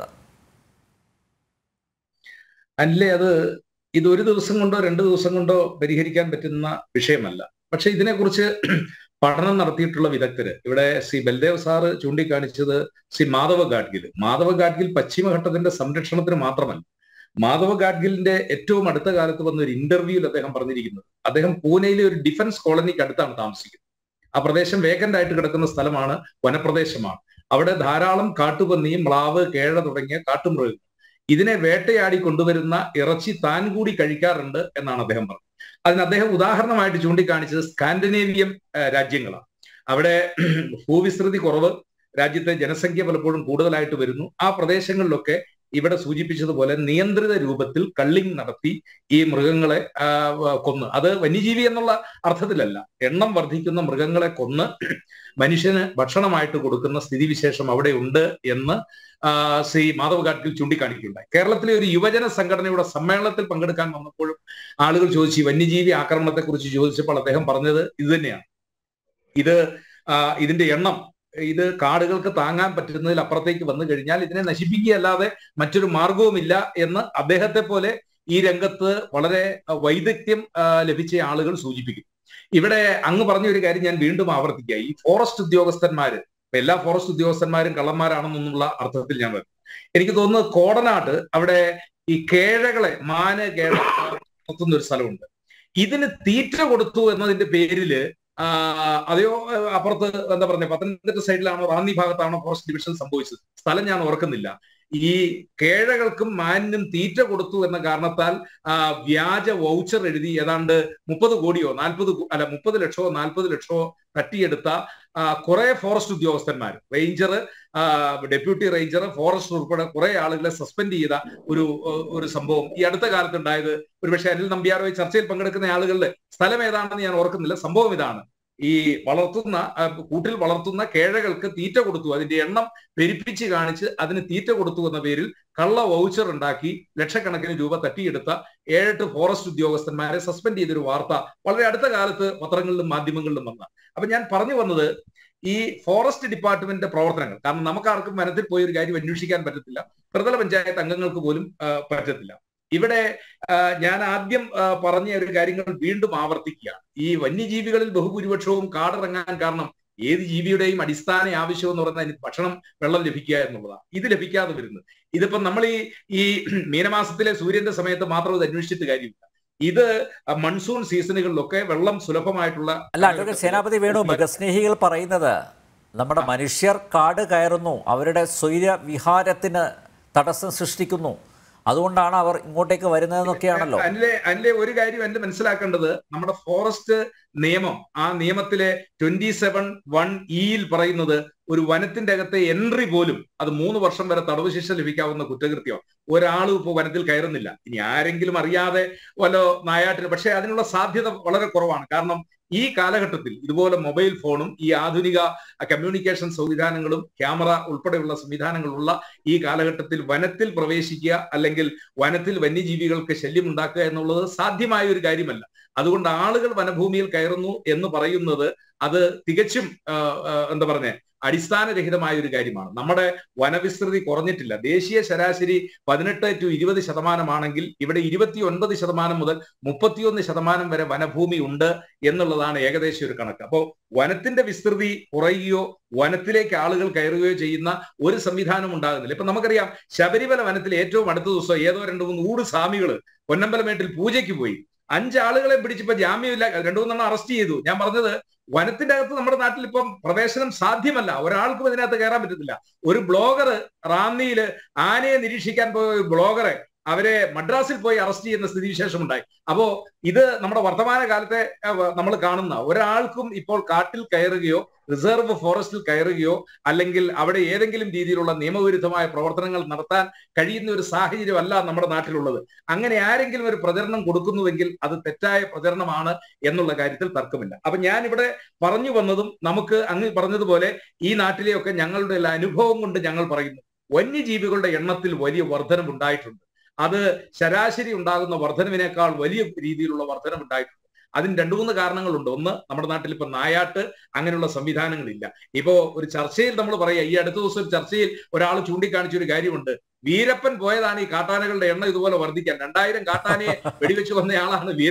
C: അല്ലേ അത് ഇത് ഒരു ദിവസം കൊണ്ടോ രണ്ട് ദിവസം കൊണ്ടോ പരിഹരിക്കാൻ പറ്റുന്ന വിഷയമല്ല പക്ഷെ ഇതിനെക്കുറിച്ച് പഠനം നടത്തിയിട്ടുള്ള വിദഗ്ധര് ഇവിടെ ശ്രീ ബൽദേവ് സാറ് ചൂണ്ടിക്കാണിച്ചത് ശ്രീ മാധവ ഗാഡ്ഗിൽ മാധവ ഗാഡ്ഗിൽ പശ്ചിമഘട്ടത്തിന്റെ സംരക്ഷണത്തിന് മാത്രമല്ല മാധവ ഗാഡ്ഗിലിന്റെ ഏറ്റവും അടുത്ത കാലത്ത് വന്ന ഒരു ഇന്റർവ്യൂവിൽ അദ്ദേഹം പറഞ്ഞിരിക്കുന്നത് അദ്ദേഹം പൂനെയിലെ ഒരു ഡിഫൻസ് കോളനിക്ക് അടുത്താണ് താമസിക്കുന്നത് ആ പ്രദേശം വേക്കന്റ് ആയിട്ട് കിടക്കുന്ന സ്ഥലമാണ് വനപ്രദേശമാണ് അവിടെ ധാരാളം കാട്ടുപന്നിയും മ്ലാവ് കേഴ തുടങ്ങിയ കാട്ടുമൃഗങ്ങൾ ഇതിനെ വേട്ടയാടി കൊണ്ടുവരുന്ന ഇറച്ചി താൻ കൂടി കഴിക്കാറുണ്ട് എന്നാണ് അദ്ദേഹം പറഞ്ഞത് അതിന് അദ്ദേഹം ഉദാഹരണമായിട്ട് ചൂണ്ടിക്കാണിച്ചത് സ്കാൻഡിനേവിയൻ രാജ്യങ്ങളാണ് അവിടെ ഭൂവിസ്തൃതി കുറവ് രാജ്യത്തെ ജനസംഖ്യ പലപ്പോഴും കൂടുതലായിട്ട് വരുന്നു ആ പ്രദേശങ്ങളിലൊക്കെ ഇവിടെ സൂചിപ്പിച്ചതുപോലെ നിയന്ത്രിത രൂപത്തിൽ കള്ളിങ് നടത്തി ഈ മൃഗങ്ങളെ കൊന്ന് അത് വന്യജീവി എന്നുള്ള അർത്ഥത്തിലല്ല എണ്ണം വർദ്ധിക്കുന്ന മൃഗങ്ങളെ കൊന്ന് മനുഷ്യന് ഭക്ഷണമായിട്ട് കൊടുക്കുന്ന സ്ഥിതിവിശേഷം അവിടെ ഉണ്ട് എന്ന് ശ്രീ മാധവ് ഗാഡ്ഗിൽ ചൂണ്ടിക്കാണിക്കുകയുണ്ടായി കേരളത്തിലെ ഒരു യുവജന സംഘടനയുടെ സമ്മേളനത്തിൽ പങ്കെടുക്കാൻ വന്നപ്പോഴും ആളുകൾ ചോദിച്ചു വന്യജീവി ആക്രമണത്തെ കുറിച്ച് ചോദിച്ചപ്പോൾ അദ്ദേഹം പറഞ്ഞത് ഇത് തന്നെയാണ് ഇത് ഇതിന്റെ എണ്ണം ഇത് കാടുകൾക്ക് താങ്ങാൻ പറ്റുന്നതിൽ അപ്പുറത്തേക്ക് വന്നു കഴിഞ്ഞാൽ ഇതിനെ നശിപ്പിക്കുകയല്ലാതെ മറ്റൊരു മാർഗവുമില്ല എന്ന് അദ്ദേഹത്തെ പോലെ ഈ രംഗത്ത് വളരെ വൈദഗ്ധ്യം ലഭിച്ച ആളുകൾ സൂചിപ്പിക്കും ഇവിടെ അങ്ങ് പറഞ്ഞ ഒരു കാര്യം ഞാൻ വീണ്ടും ആവർത്തിക്കുക ഈ ഫോറസ്റ്റ് ഉദ്യോഗസ്ഥന്മാര് ഇപ്പൊ എല്ലാ ഫോറസ്റ്റ് ഉദ്യോഗസ്ഥന്മാരും കള്ളന്മാരാണെന്നുള്ള അർത്ഥത്തിൽ ഞാൻ വരും എനിക്ക് തോന്നുന്നത് കോടനാട് അവിടെ ഈ കേഴകളെ മാന കേഴ നടത്തുന്ന ഒരു സ്ഥലമുണ്ട് ഇതിന് തീറ്റ കൊടുത്തു എന്നതിന്റെ പേരില് അതെയോ അപ്പുറത്ത് എന്താ പറയുക പത്തനംതിട്ട സൈഡിലാണോ റാന്നി ഭാഗത്താണോ ഫോറസ്റ്റ് ഡിവിഷൻ സംഭവിച്ചത് സ്ഥലം ഞാൻ ഓർക്കുന്നില്ല ഈ കേഴകൾക്കും മാനിനും തീറ്റ കൊടുത്തു എന്ന കാരണത്താൽ വ്യാജ വൗച്ചർ എഴുതി ഏതാണ്ട് മുപ്പത് കോടിയോ നാൽപ്പത് അല്ല മുപ്പത് ലക്ഷമോ നാൽപ്പത് ലക്ഷമോ തട്ടിയെടുത്ത കുറെ ഫോറസ്റ്റ് ഉദ്യോഗസ്ഥന്മാർ റേഞ്ചർ ഡെപ്യൂട്ടി റേഞ്ചർ ഫോറസ്റ്റ് ഉൾപ്പെടെ കുറെ ആളുകളെ സസ്പെൻഡ് ചെയ്ത ഒരു ഒരു സംഭവം ഈ അടുത്ത കാലത്ത് ഉണ്ടായത് ഒരുപക്ഷെ അനിൽ നമ്പ്യാറുമായി ചർച്ചയിൽ പങ്കെടുക്കുന്ന ആളുകളുടെ സ്ഥലം ഏതാണെന്ന് ഞാൻ ഓർക്കുന്നില്ല സംഭവം ഇതാണ് ഈ വളർത്തുന്ന കൂട്ടിൽ വളർത്തുന്ന കേഴകൾക്ക് തീറ്റ കൊടുത്തു അതിന്റെ എണ്ണം പെരുപ്പിച്ച് കാണിച്ച് അതിന് തീറ്റ കൊടുത്തു എന്ന പേരിൽ കള്ള വൗച്ചർ ഉണ്ടാക്കി ലക്ഷക്കണക്കിന് രൂപ തട്ടിയെടുത്ത ഏഴെട്ട് ഫോറസ്റ്റ് ഉദ്യോഗസ്ഥന്മാരെ സസ്പെൻഡ് ചെയ്തൊരു വാർത്ത വളരെ അടുത്ത കാലത്ത് പത്രങ്ങളിലും മാധ്യമങ്ങളിലും വന്ന അപ്പൊ ഞാൻ പറഞ്ഞു വന്നത് ഈ ഫോറസ്റ്റ് ഡിപ്പാർട്ട്മെന്റിന്റെ പ്രവർത്തനങ്ങൾ കാരണം നമുക്ക് ആർക്കും വനത്തിൽ പോയി ഒരു കാര്യം അന്വേഷിക്കാൻ പറ്റത്തില്ല ത്രിതല പഞ്ചായത്ത് അംഗങ്ങൾക്ക് പോലും പറ്റത്തില്ല ഇവിടെ ഞാൻ ആദ്യം പറഞ്ഞ ഒരു കാര്യങ്ങൾ വീണ്ടും ആവർത്തിക്കുകയാണ് ഈ വന്യജീവികളിൽ ബഹുഭൂരിപക്ഷവും കാടിറങ്ങാൻ കാരണം ഏത് ജീവിയുടെയും അടിസ്ഥാന ആവശ്യം എന്ന് പറഞ്ഞാൽ അതിന് ഭക്ഷണം വെള്ളം ലഭിക്കുക എന്നുള്ളതാണ് ഇത് ലഭിക്കാതെ വരുന്നത് ഇതിപ്പം നമ്മൾ ഈ ഈ മീനമാസത്തിലെ സൂര്യന്റെ സമയത്ത് മാത്രം ഇത് അന്വേഷിച്ചിട്ട് കാര്യമില്ല ഇത് മൺസൂൺ സീസണുകളിലൊക്കെ വെള്ളം സുലഭമായിട്ടുള്ള
A: അല്ല അഡ്വക്കേറ്റ് സേനാപതി വേണു മൃഗസ്നേഹികൾ പറയുന്നത് നമ്മുടെ മനുഷ്യർ കാട് കയറുന്നു അവരുടെ സ്വൈര വിഹാരത്തിന് തടസ്സം സൃഷ്ടിക്കുന്നു അതുകൊണ്ടാണ് അവർ ഇങ്ങോട്ടേക്ക് വരുന്നതെന്നൊക്കെയാണല്ലോ
C: അതിലെ അതിലെ ഒരു കാര്യം എന്റെ മനസ്സിലാക്കേണ്ടത് നമ്മുടെ ഫോറസ്റ്റ് നിയമം ആ നിയമത്തിലെ ട്വന്റി സെവൻ വൺ ഇയിൽ പറയുന്നത് ഒരു വനത്തിന്റെ അകത്തെ എൻട്രി പോലും അത് മൂന്ന് വർഷം വരെ തടവ് ശിക്ഷ ലഭിക്കാവുന്ന കുറ്റകൃത്യമാണ് ഒരാളും ഇപ്പോൾ വനത്തിൽ കയറുന്നില്ല ഇനി ആരെങ്കിലും അറിയാതെ വല്ല നായാട്ടിന് പക്ഷേ അതിനുള്ള സാധ്യത വളരെ കുറവാണ് കാരണം ഈ കാലഘട്ടത്തിൽ ഇതുപോലെ മൊബൈൽ ഫോണും ഈ ആധുനിക കമ്മ്യൂണിക്കേഷൻ സംവിധാനങ്ങളും ക്യാമറ ഉൾപ്പെടെയുള്ള സംവിധാനങ്ങളുള്ള ഈ കാലഘട്ടത്തിൽ വനത്തിൽ പ്രവേശിക്കുക അല്ലെങ്കിൽ വനത്തിൽ വന്യജീവികൾക്ക് ശല്യം ഉണ്ടാക്കുക എന്നുള്ളത് സാധ്യമായ ഒരു കാര്യമല്ല അതുകൊണ്ട് ആളുകൾ വനഭൂമിയിൽ കയറുന്നു എന്ന് പറയുന്നത് അത് തികച്ചും എന്താ പറഞ്ഞ അടിസ്ഥാനരഹിതമായ ഒരു കാര്യമാണ് നമ്മുടെ വനവിസ്തൃതി കുറഞ്ഞിട്ടില്ല ദേശീയ ശരാശരി പതിനെട്ട് ടു ഇരുപത് ശതമാനമാണെങ്കിൽ ഇവിടെ ഇരുപത്തി ഒൻപത് ശതമാനം മുതൽ മുപ്പത്തിയൊന്ന് ശതമാനം വരെ വനഭൂമി ഉണ്ട് എന്നുള്ളതാണ് ഏകദേശം ഒരു കണക്ക് അപ്പോൾ വനത്തിന്റെ വിസ്തൃതി കുറയുകയോ വനത്തിലേക്ക് ആളുകൾ കയറുകയോ ചെയ്യുന്ന ഒരു സംവിധാനം ഉണ്ടാകുന്നില്ല ഇപ്പൊ നമുക്കറിയാം ശബരിമല വനത്തിൽ ഏറ്റവും അടുത്ത ദിവസം ഏതോ രണ്ട് മൂന്ന് ഊട് സ്വാമികൾ പൊന്നമ്പലമേട്ടിൽ പൂജയ്ക്ക് പോയി അഞ്ചാളുകളെ പിടിച്ചിപ്പോ ജാമ്യമില്ല രണ്ടു മൂന്നെണ്ണം അറസ്റ്റ് ചെയ്തു ഞാൻ പറഞ്ഞത് വനത്തിന്റെ അകത്ത് നമ്മുടെ നാട്ടിൽ ഇപ്പം പ്രവേശനം സാധ്യമല്ല ഒരാൾക്കും ഇതിനകത്ത് കയറാൻ പറ്റത്തില്ല ഒരു ബ്ലോഗർ റാന്നിയില് ആനയെ നിരീക്ഷിക്കാൻ പോയ ഒരു ബ്ലോഗറെ അവരെ മദ്രാസിൽ പോയി അറസ്റ്റ് ചെയ്യുന്ന സ്ഥിതിവിശേഷം ഉണ്ടായി അപ്പോ ഇത് നമ്മുടെ വർത്തമാന കാലത്തെ നമ്മൾ കാണുന്ന ഒരാൾക്കും ഇപ്പോൾ കാട്ടിൽ കയറുകയോ റിസർവ് ഫോറസ്റ്റിൽ കയറുകയോ അല്ലെങ്കിൽ അവിടെ ഏതെങ്കിലും രീതിയിലുള്ള നിയമവിരുദ്ധമായ പ്രവർത്തനങ്ങൾ നടത്താൻ കഴിയുന്ന ഒരു സാഹചര്യമല്ല നമ്മുടെ നാട്ടിലുള്ളത് അങ്ങനെ ആരെങ്കിലും ഒരു പ്രചരണം കൊടുക്കുന്നുവെങ്കിൽ അത് തെറ്റായ പ്രചരണമാണ് എന്നുള്ള കാര്യത്തിൽ തർക്കമില്ല അപ്പൊ ഞാൻ ഇവിടെ പറഞ്ഞു വന്നതും നമുക്ക് അങ്ങ് പറഞ്ഞതുപോലെ ഈ നാട്ടിലെയൊക്കെ ഞങ്ങളുടെ അനുഭവം കൊണ്ട് ഞങ്ങൾ പറയുന്നു വന്യജീവികളുടെ എണ്ണത്തിൽ വലിയ വർധനം ഉണ്ടായിട്ടുണ്ട് അത് ശരാശരി ഉണ്ടാകുന്ന വർധനവിനേക്കാൾ വലിയ രീതിയിലുള്ള വർധനം ഉണ്ടായിട്ടുണ്ട് അതിന് രണ്ടു മൂന്ന് കാരണങ്ങളുണ്ട് ഒന്ന് നമ്മുടെ നാട്ടിൽ ഇപ്പൊ നായാട്ട് അങ്ങനെയുള്ള സംവിധാനങ്ങളില്ല ഇപ്പോ ഒരു ചർച്ചയിൽ നമ്മൾ പറയാം ഈ അടുത്ത ദിവസം ഒരു ചർച്ചയിൽ ഒരാൾ ചൂണ്ടിക്കാണിച്ച ഒരു കാര്യമുണ്ട് വീരപ്പൻ പോയതാണ് ഈ കാട്ടാനകളുടെ എണ്ണം ഇതുപോലെ വർദ്ധിക്കാൻ രണ്ടായിരം കാട്ടാനയെ വെടിവെച്ച് വന്നയാളാണ് വീരപ്പൻ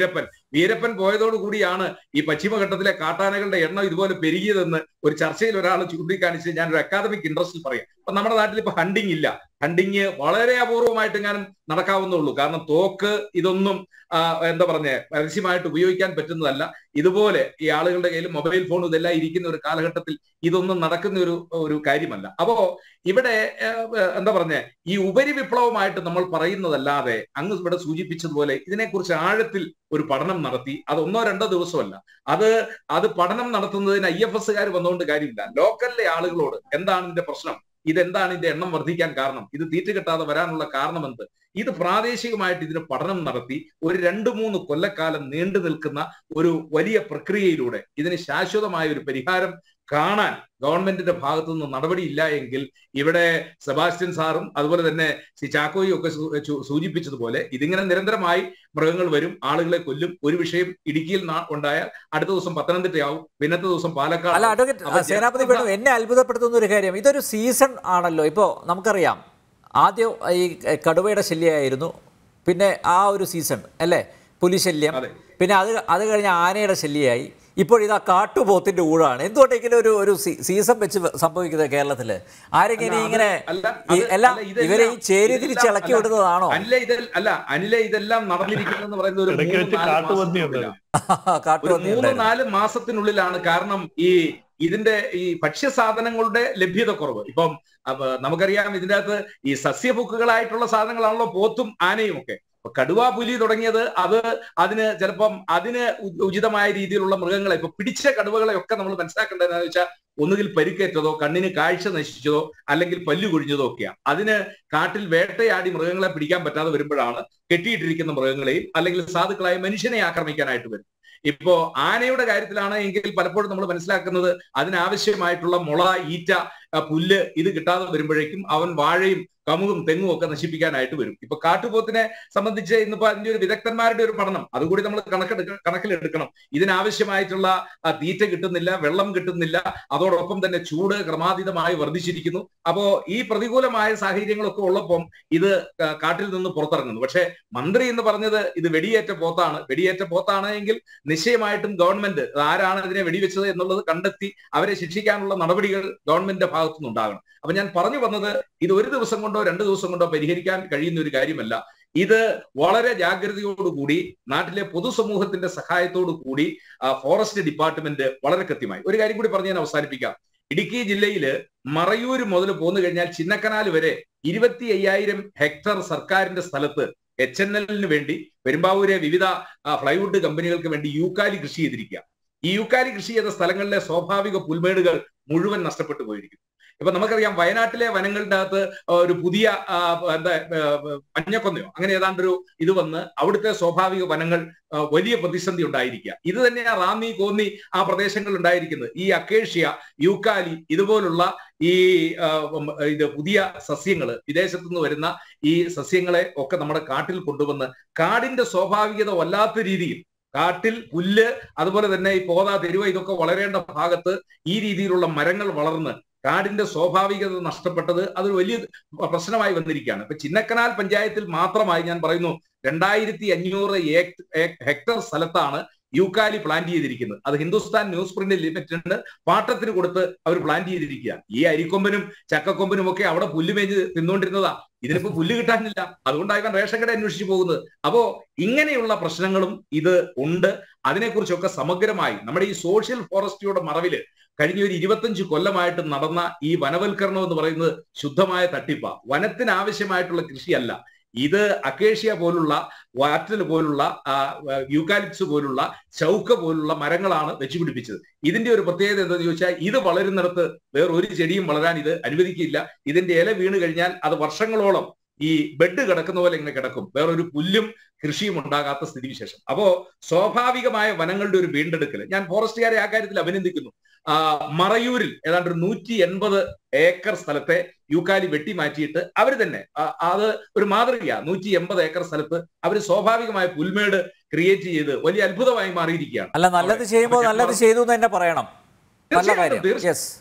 C: വീരപ്പൻ പോയതോടുകൂടിയാണ് ഈ പശ്ചിമഘട്ടത്തിലെ കാട്ടാനകളുടെ എണ്ണം ഇതുപോലെ പെരുകിയതെന്ന് ഒരു ചർച്ചയിൽ ഒരാൾ ചൂണ്ടിക്കാണിച്ച് ഞാൻ ഒരു അക്കാദമിക് ഇൻട്രസ്റ്റിൽ പറയാം അപ്പൊ നമ്മുടെ നാട്ടിൽ ഇപ്പൊ ഹണ്ടിങ് ഇല്ല ഹണ്ടിങ് വളരെ അപൂർവമായിട്ട് ഞാൻ നടക്കാവുന്നുള്ളൂ കാരണം തോക്ക് ഇതൊന്നും ആ, എന്താ പറഞ്ഞ പരസ്യമായിട്ട് ഉപയോഗിക്കാൻ പറ്റുന്നതല്ല ഇതുപോലെ ഈ ആളുകളുടെ കയ്യിൽ മൊബൈൽ ഫോൺ ഇതെല്ലാം ഇരിക്കുന്ന ഒരു കാലഘട്ടത്തിൽ ഇതൊന്നും നടക്കുന്ന ഒരു ഒരു കാര്യമല്ല അപ്പോ ഇവിടെ ഏഹ്, എന്താ പറഞ്ഞ ഈ ഉപരി വിപ്ലവമായിട്ട് നമ്മൾ പറയുന്നതല്ലാതെ അങ്ങ് ഇവിടെ സൂചിപ്പിച്ചതുപോലെ ഇതിനെക്കുറിച്ച് ആഴത്തിൽ ഒരു പഠനം നടത്തി അത് ഒന്നോ രണ്ടോ ദിവസമല്ല അത് അത് പഠനം നടത്തുന്നതിന് ഐ എഫ് എസ്സുകാർ വന്നുകൊണ്ട് കാര്യമില്ല ലോക്കലിലെ ആളുകളോട് എന്താണ് ഇതിന്റെ പ്രശ്നം ഇതെന്താണ് ഇതിന്റെ എണ്ണം വർദ്ധിക്കാൻ കാരണം ഇത് തീറ്റ കിട്ടാതെ വരാനുള്ള കാരണം എന്ത് ഇത് പ്രാദേശികമായിട്ട് ഇതിന് പഠനം നടത്തി ഒരു രണ്ട് മൂന്ന് കൊല്ലക്കാലം നീണ്ടു നിൽക്കുന്ന ഒരു വലിയ പ്രക്രിയയിലൂടെ ഇതിന് ശാശ്വതമായ ഒരു പരിഹാരം കാണാൻ ഗവൺമെന്റിന്റെ ഭാഗത്തു നിന്ന് നടപടിയില്ല എങ്കിൽ ഇവിടെ സെബാസ്റ്റ്യൻ സാറും അതുപോലെ തന്നെ സി ചാക്കോയും ഒക്കെ സൂ- ചൂ- സൂചിപ്പിച്ചതുപോലെ ഇതിങ്ങനെ നിരന്തരമായി മൃഗങ്ങൾ വരും ആളുകളെ കൊല്ലും ഒരു വിഷയം ഇടുക്കിയിൽ നാ- ഉണ്ടായാൽ അടുത്ത ദിവസം പത്തനംതിട്ടയാവും പിന്നത്തെ ദിവസം
A: അല്ല
C: പാലക്കാട്
A: അഡ്വക്കേറ്റ്
C: അപ്പൊ
A: സേനാപതി
C: ജനത-
A: വേണു എന്നെ അത്ഭുതപ്പെടുത്തുന്ന ഒരു കാര്യം ഇതൊരു സീസൺ ആണല്ലോ ഇപ്പോൾ നമുക്കറിയാം ആദ്യം ഈ കടുവയുടെ ശല്യമായിരുന്നു പിന്നെ ആ ഒരു സീസൺ അല്ലേ പുലിശല്യം
C: അതെ.
A: പിന്നെ അത് അത് കഴിഞ്ഞ് ആനയുടെ ശല്യമായി ഇപ്പോൾ ഇതാ കാട്ടുപോത്തിന്റെ ഊഴാണ് എന്തുകൊണ്ട് ഇങ്ങനെ ഒരു ഒരു സീ- സീസൺ വെച്ച് സംഭവിക്കുന്നത് കേരളത്തിൽ ആരെങ്കിലും
C: അല്ല,
A: ഇങ്ങനെ
C: അത് അല്ല,
A: ഈ
C: അത്
A: എല്ലാം
C: അല്ല, ഇതെല്ലാം-
A: ഇവരെ ഈ ചേരി
C: ഇതെല്ലാം
A: തിരിച്ച് ഇളക്കി
C: അല്ല,
A: വിടുന്നതാണോ
C: അനിലെ ഇത് അല്ല അനിലെ ഇതെല്ലാം നടന്നിരിക്കുന്നതെന്ന് പറയുന്നത് ഒരു
D: ഇടയ്ക്ക്
C: മൂന്ന്
D: വെച്ച്
C: നാല്
D: കാട്ടുപന്നി
C: മാസത്തിനുള്ളിലാണ്. ഒരു
A: കാട്ടുപന്നി
C: മൂന്ന്
A: ഉണ്ടായിരുന്നു.
C: നാല് മാസത്തിനുള്ളിലാണ് കാരണം ഈ ഇതിന്റെ ഈ ഭക്ഷ്യസാധനങ്ങളുടെ ലഭ്യത കുറവ് ഇപ്പം അപ്പൊ നമുക്കറിയാം ഇതിന്റെ അകത്ത് ഈ സസ്യഭുക്കുകളായിട്ടുള്ള സാധനങ്ങളാണല്ലോ പോത്തും ആനയും ഒക്കെ അപ്പൊ കടുവ പുലി തുടങ്ങിയത് അത് അതിന് ചിലപ്പം അതിന് ഉ- ഉചിതമായ രീതിയിലുള്ള മൃഗങ്ങളെ ഇപ്പൊ പിടിച്ച കടുവകളെ ഒക്കെ നമ്മൾ മനസ്സിലാക്കേണ്ടത് എന്താണെന്ന് വെച്ചാൽ ഒന്നുകിൽ പരിക്കേറ്റതോ കണ്ണിന് കാഴ്ച നശിച്ചതോ അല്ലെങ്കിൽ പല്ലു കൊഴിഞ്ഞതോ ഒക്കെയാണ് അതിന് കാട്ടിൽ വേട്ടയാടി മൃഗങ്ങളെ പിടിക്കാൻ പറ്റാതെ വരുമ്പോഴാണ് കെട്ടിയിട്ടിരിക്കുന്ന മൃഗങ്ങളെയും അല്ലെങ്കിൽ സാധുക്കളായ മനുഷ്യനെ ആക്രമിക്കാനായിട്ട് വരും ഇപ്പോ ആനയുടെ കാര്യത്തിലാണ് എങ്കിൽ പലപ്പോഴും നമ്മൾ മനസ്സിലാക്കുന്നത് അതിനാവശ്യമായിട്ടുള്ള മുള ഈറ്റ ആ, പുല്ല് ഇത് കിട്ടാതെ വരുമ്പോഴേക്കും അവൻ വാഴയും കമുകും തെങ്ങും ഒക്കെ നശിപ്പിക്കാനായിട്ട് വരും ഇപ്പൊ കാട്ടുപോത്തിനെ സംബന്ധിച്ച് ഇന്നിപ്പോ അതിന്റെ ഒരു വിദഗ്ധന്മാരുടെ ഒരു പഠനം അതുകൂടി നമ്മൾ കണക്കെടുക്ക കണക്കിലെടുക്കണം ഇതിനാവശ്യമായിട്ടുള്ള ആ, തീറ്റ കിട്ടുന്നില്ല വെള്ളം കിട്ടുന്നില്ല അതോടൊപ്പം തന്നെ ചൂട് ക്രമാതീതമായി വർദ്ധിച്ചിരിക്കുന്നു അപ്പോ ഈ പ്രതികൂലമായ സാഹചര്യങ്ങളൊക്കെ ഉള്ളപ്പം ഇത് ആ, കാട്ടിൽ നിന്ന് പുറത്തിറങ്ങുന്നു പക്ഷെ മന്ത്രി എന്ന് പറഞ്ഞത് ഇത് വെടിയേറ്റ പോത്താണ് വെടിയേറ്റ പോത്താണ് എങ്കിൽ നിശ്ചയമായിട്ടും ഗവൺമെന്റ് ആരാണ് ഇതിനെ വെടിവെച്ചത് എന്നുള്ളത് കണ്ടെത്തി അവരെ ശിക്ഷിക്കാനുള്ള നടപടികൾ ഗവൺമെന്റിന്റെ ഭാഗത്തുനിന്ന് ഉണ്ടാകണം അപ്പൊ ഞാൻ പറഞ്ഞു വന്നത് ഇത് ഒരു ദിവസം കൊണ്ടോ രണ്ട് ദിവസം കൊണ്ടോ പരിഹരിക്കാൻ കഴിയുന്ന ഒരു കാര്യമല്ല ഇത് വളരെ ജാഗ്രതയോടുകൂടി നാട്ടിലെ പൊതുസമൂഹത്തിന്റെ സഹായത്തോടു കൂടി ആ, ഫോറസ്റ്റ് ഡിപ്പാർട്ട്മെന്റ് വളരെ കൃത്യമായി ഒരു കാര്യം കൂടി പറഞ്ഞ് ഞാൻ അവസാനിപ്പിക്കാം ഇടുക്കി ജില്ലയില് മറയൂര് മുതൽ പോന്നു കഴിഞ്ഞാൽ ചിന്നക്കനാൽ വരെ ഇരുപത്തി അയ്യായിരം ഹെക്ടർ സർക്കാരിന്റെ സ്ഥലത്ത് എച്ച് എൻ എല്ലിന് വേണ്ടി പെരുമ്പാവൂരെ വിവിധ ആ, പ്ലൈവുഡ് കമ്പനികൾക്ക് വേണ്ടി യൂക്കാലി കൃഷി ചെയ്തിരിക്കുക ഈ യൂക്കാലി കൃഷി ചെയ്ത സ്ഥലങ്ങളിലെ സ്വാഭാവിക പുൽമേടുകൾ മുഴുവൻ നഷ്ടപ്പെട്ടു പോയിരിക്കുന്നു ഇപ്പൊ നമുക്കറിയാം വയനാട്ടിലെ വനങ്ങളുടെ അകത്ത് ഒരു പുതിയ ആ, എന്താ ആ, മഞ്ഞക്കൊന്നയോ അങ്ങനെ ഏതാണ്ടൊരു ഇത് വന്ന് അവിടുത്തെ സ്വാഭാവിക വനങ്ങൾ ആ, വലിയ പ്രതിസന്ധി ഉണ്ടായിരിക്കുക ഇത് തന്നെയാണ് റാന്നി കോന്നി ആ പ്രദേശങ്ങൾ ഉണ്ടായിരിക്കുന്നത് ഈ അക്കേഷ്യ യൂക്കാലി ഇതുപോലുള്ള ഈ ആ, ഉം, ഇത് പുതിയ സസ്യങ്ങൾ വിദേശത്തു നിന്ന് വരുന്ന ഈ സസ്യങ്ങളെ ഒക്കെ നമ്മുടെ കാട്ടിൽ കൊണ്ടുവന്ന് കാടിന്റെ സ്വാഭാവികത വല്ലാത്ത രീതിയിൽ കാട്ടിൽ പുല്ല് അതുപോലെ തന്നെ ഈ പോത തെരുവ ഇതൊക്കെ വളരേണ്ട ഭാഗത്ത് ഈ രീതിയിലുള്ള മരങ്ങൾ വളർന്ന് കാടിന്റെ സ്വാഭാവികത നഷ്ടപ്പെട്ടത് അതൊരു വലിയ പ്രശ്നമായി വന്നിരിക്കുകയാണ് ഇപ്പൊ ചിന്നക്കനാൽ പഞ്ചായത്തിൽ മാത്രമായി ഞാൻ പറയുന്നു രണ്ടായിരത്തി അഞ്ഞൂറ് ഹെക്ടർ സ്ഥലത്താണ് യൂക്കാലി പ്ലാൻ ചെയ്തിരിക്കുന്നത് അത് ഹിന്ദുസ്ഥാൻ ന്യൂസ് പ്രിന്റ് ലിമിറ്റഡ് പാട്ടത്തിന് കൊടുത്ത് അവർ പ്ലാൻ ചെയ്തിരിക്കുക ഈ അരിക്കൊമ്പനും ചക്കക്കൊമ്പനും ഒക്കെ അവിടെ പുല്ല് മേഞ്ഞ് തിന്നുകൊണ്ടിരുന്നതാ ഇതിനിപ്പോ പുല്ല് കിട്ടാനില്ല അതുകൊണ്ടാണ് ഇവൻ റേഷൻ കട അന്വേഷിച്ചു പോകുന്നത് അപ്പോ ഇങ്ങനെയുള്ള പ്രശ്നങ്ങളും ഇത് ഉണ്ട് അതിനെക്കുറിച്ചൊക്കെ സമഗ്രമായി നമ്മുടെ ഈ സോഷ്യൽ ഫോറസ്റ്റിയുടെ മറവില് കഴിഞ്ഞ ഒരു ഇരുപത്തഞ്ച് കൊല്ലമായിട്ട് നടന്ന ഈ വനവൽക്കരണം എന്ന് പറയുന്നത് ശുദ്ധമായ തട്ടിപ്പ വനത്തിന് ആവശ്യമായിട്ടുള്ള കൃഷിയല്ല ഇത് അക്കേഷ്യ പോലുള്ള വാറ്റൽ പോലുള്ള ആ, യൂക്കാലിപ്സ് പോലുള്ള ചൗക്ക പോലുള്ള മരങ്ങളാണ് വെച്ചുപിടിപ്പിച്ചത് ഇതിന്റെ ഒരു പ്രത്യേകത എന്താണെന്ന് ചോദിച്ചാൽ ഇത് വളരുന്നിടത്ത് വേറെ ഒരു ചെടിയും വളരാൻ ഇത് അനുവദിക്കില്ല ഇതിന്റെ ഇല വീണ് കഴിഞ്ഞാൽ അത് വർഷങ്ങളോളം ഈ ബെഡ് കിടക്കുന്ന പോലെ ഇങ്ങനെ കിടക്കും വേറൊരു പുല്ലും കൃഷിയും ഉണ്ടാകാത്ത സ്ഥിതിവിശേഷം അപ്പോ സ്വാഭാവികമായ വനങ്ങളുടെ ഒരു വീണ്ടെടുക്കൽ ഞാൻ ഫോറസ്റ്റുകാരെ ആ കാര്യത്തിൽ അഭിനന്ദിക്കുന്നു ആ, മറയൂരിൽ ഏതാണ്ട് ഒരു നൂറ്റി എൺപത് ഏക്കർ സ്ഥലത്തെ യൂക്കാലി വെട്ടി മാറ്റിയിട്ട് അവർ തന്നെ ആ, അത് ഒരു മാതൃകയാ നൂറ്റി എൺപത് ഏക്കർ സ്ഥലത്ത് അവർ സ്വാഭാവികമായ പുൽമേട് ക്രിയേറ്റ് ചെയ്ത് വലിയ അത്ഭുതമായി മാറിയിരിക്കുകയാണ്
A: അല്ല നല്ലത്
C: അവിടെ.
A: ചെയ്യുമ്പോൾ
C: അപ്പൊ ഞാൻ
A: നല്ലത് ചെയ്തു എന്ന് തന്നെ പറയണം നല്ല
C: തീർച്ചയായിട്ടും,
A: കാര്യം
C: തീർച്ചയായും.
A: യെസ്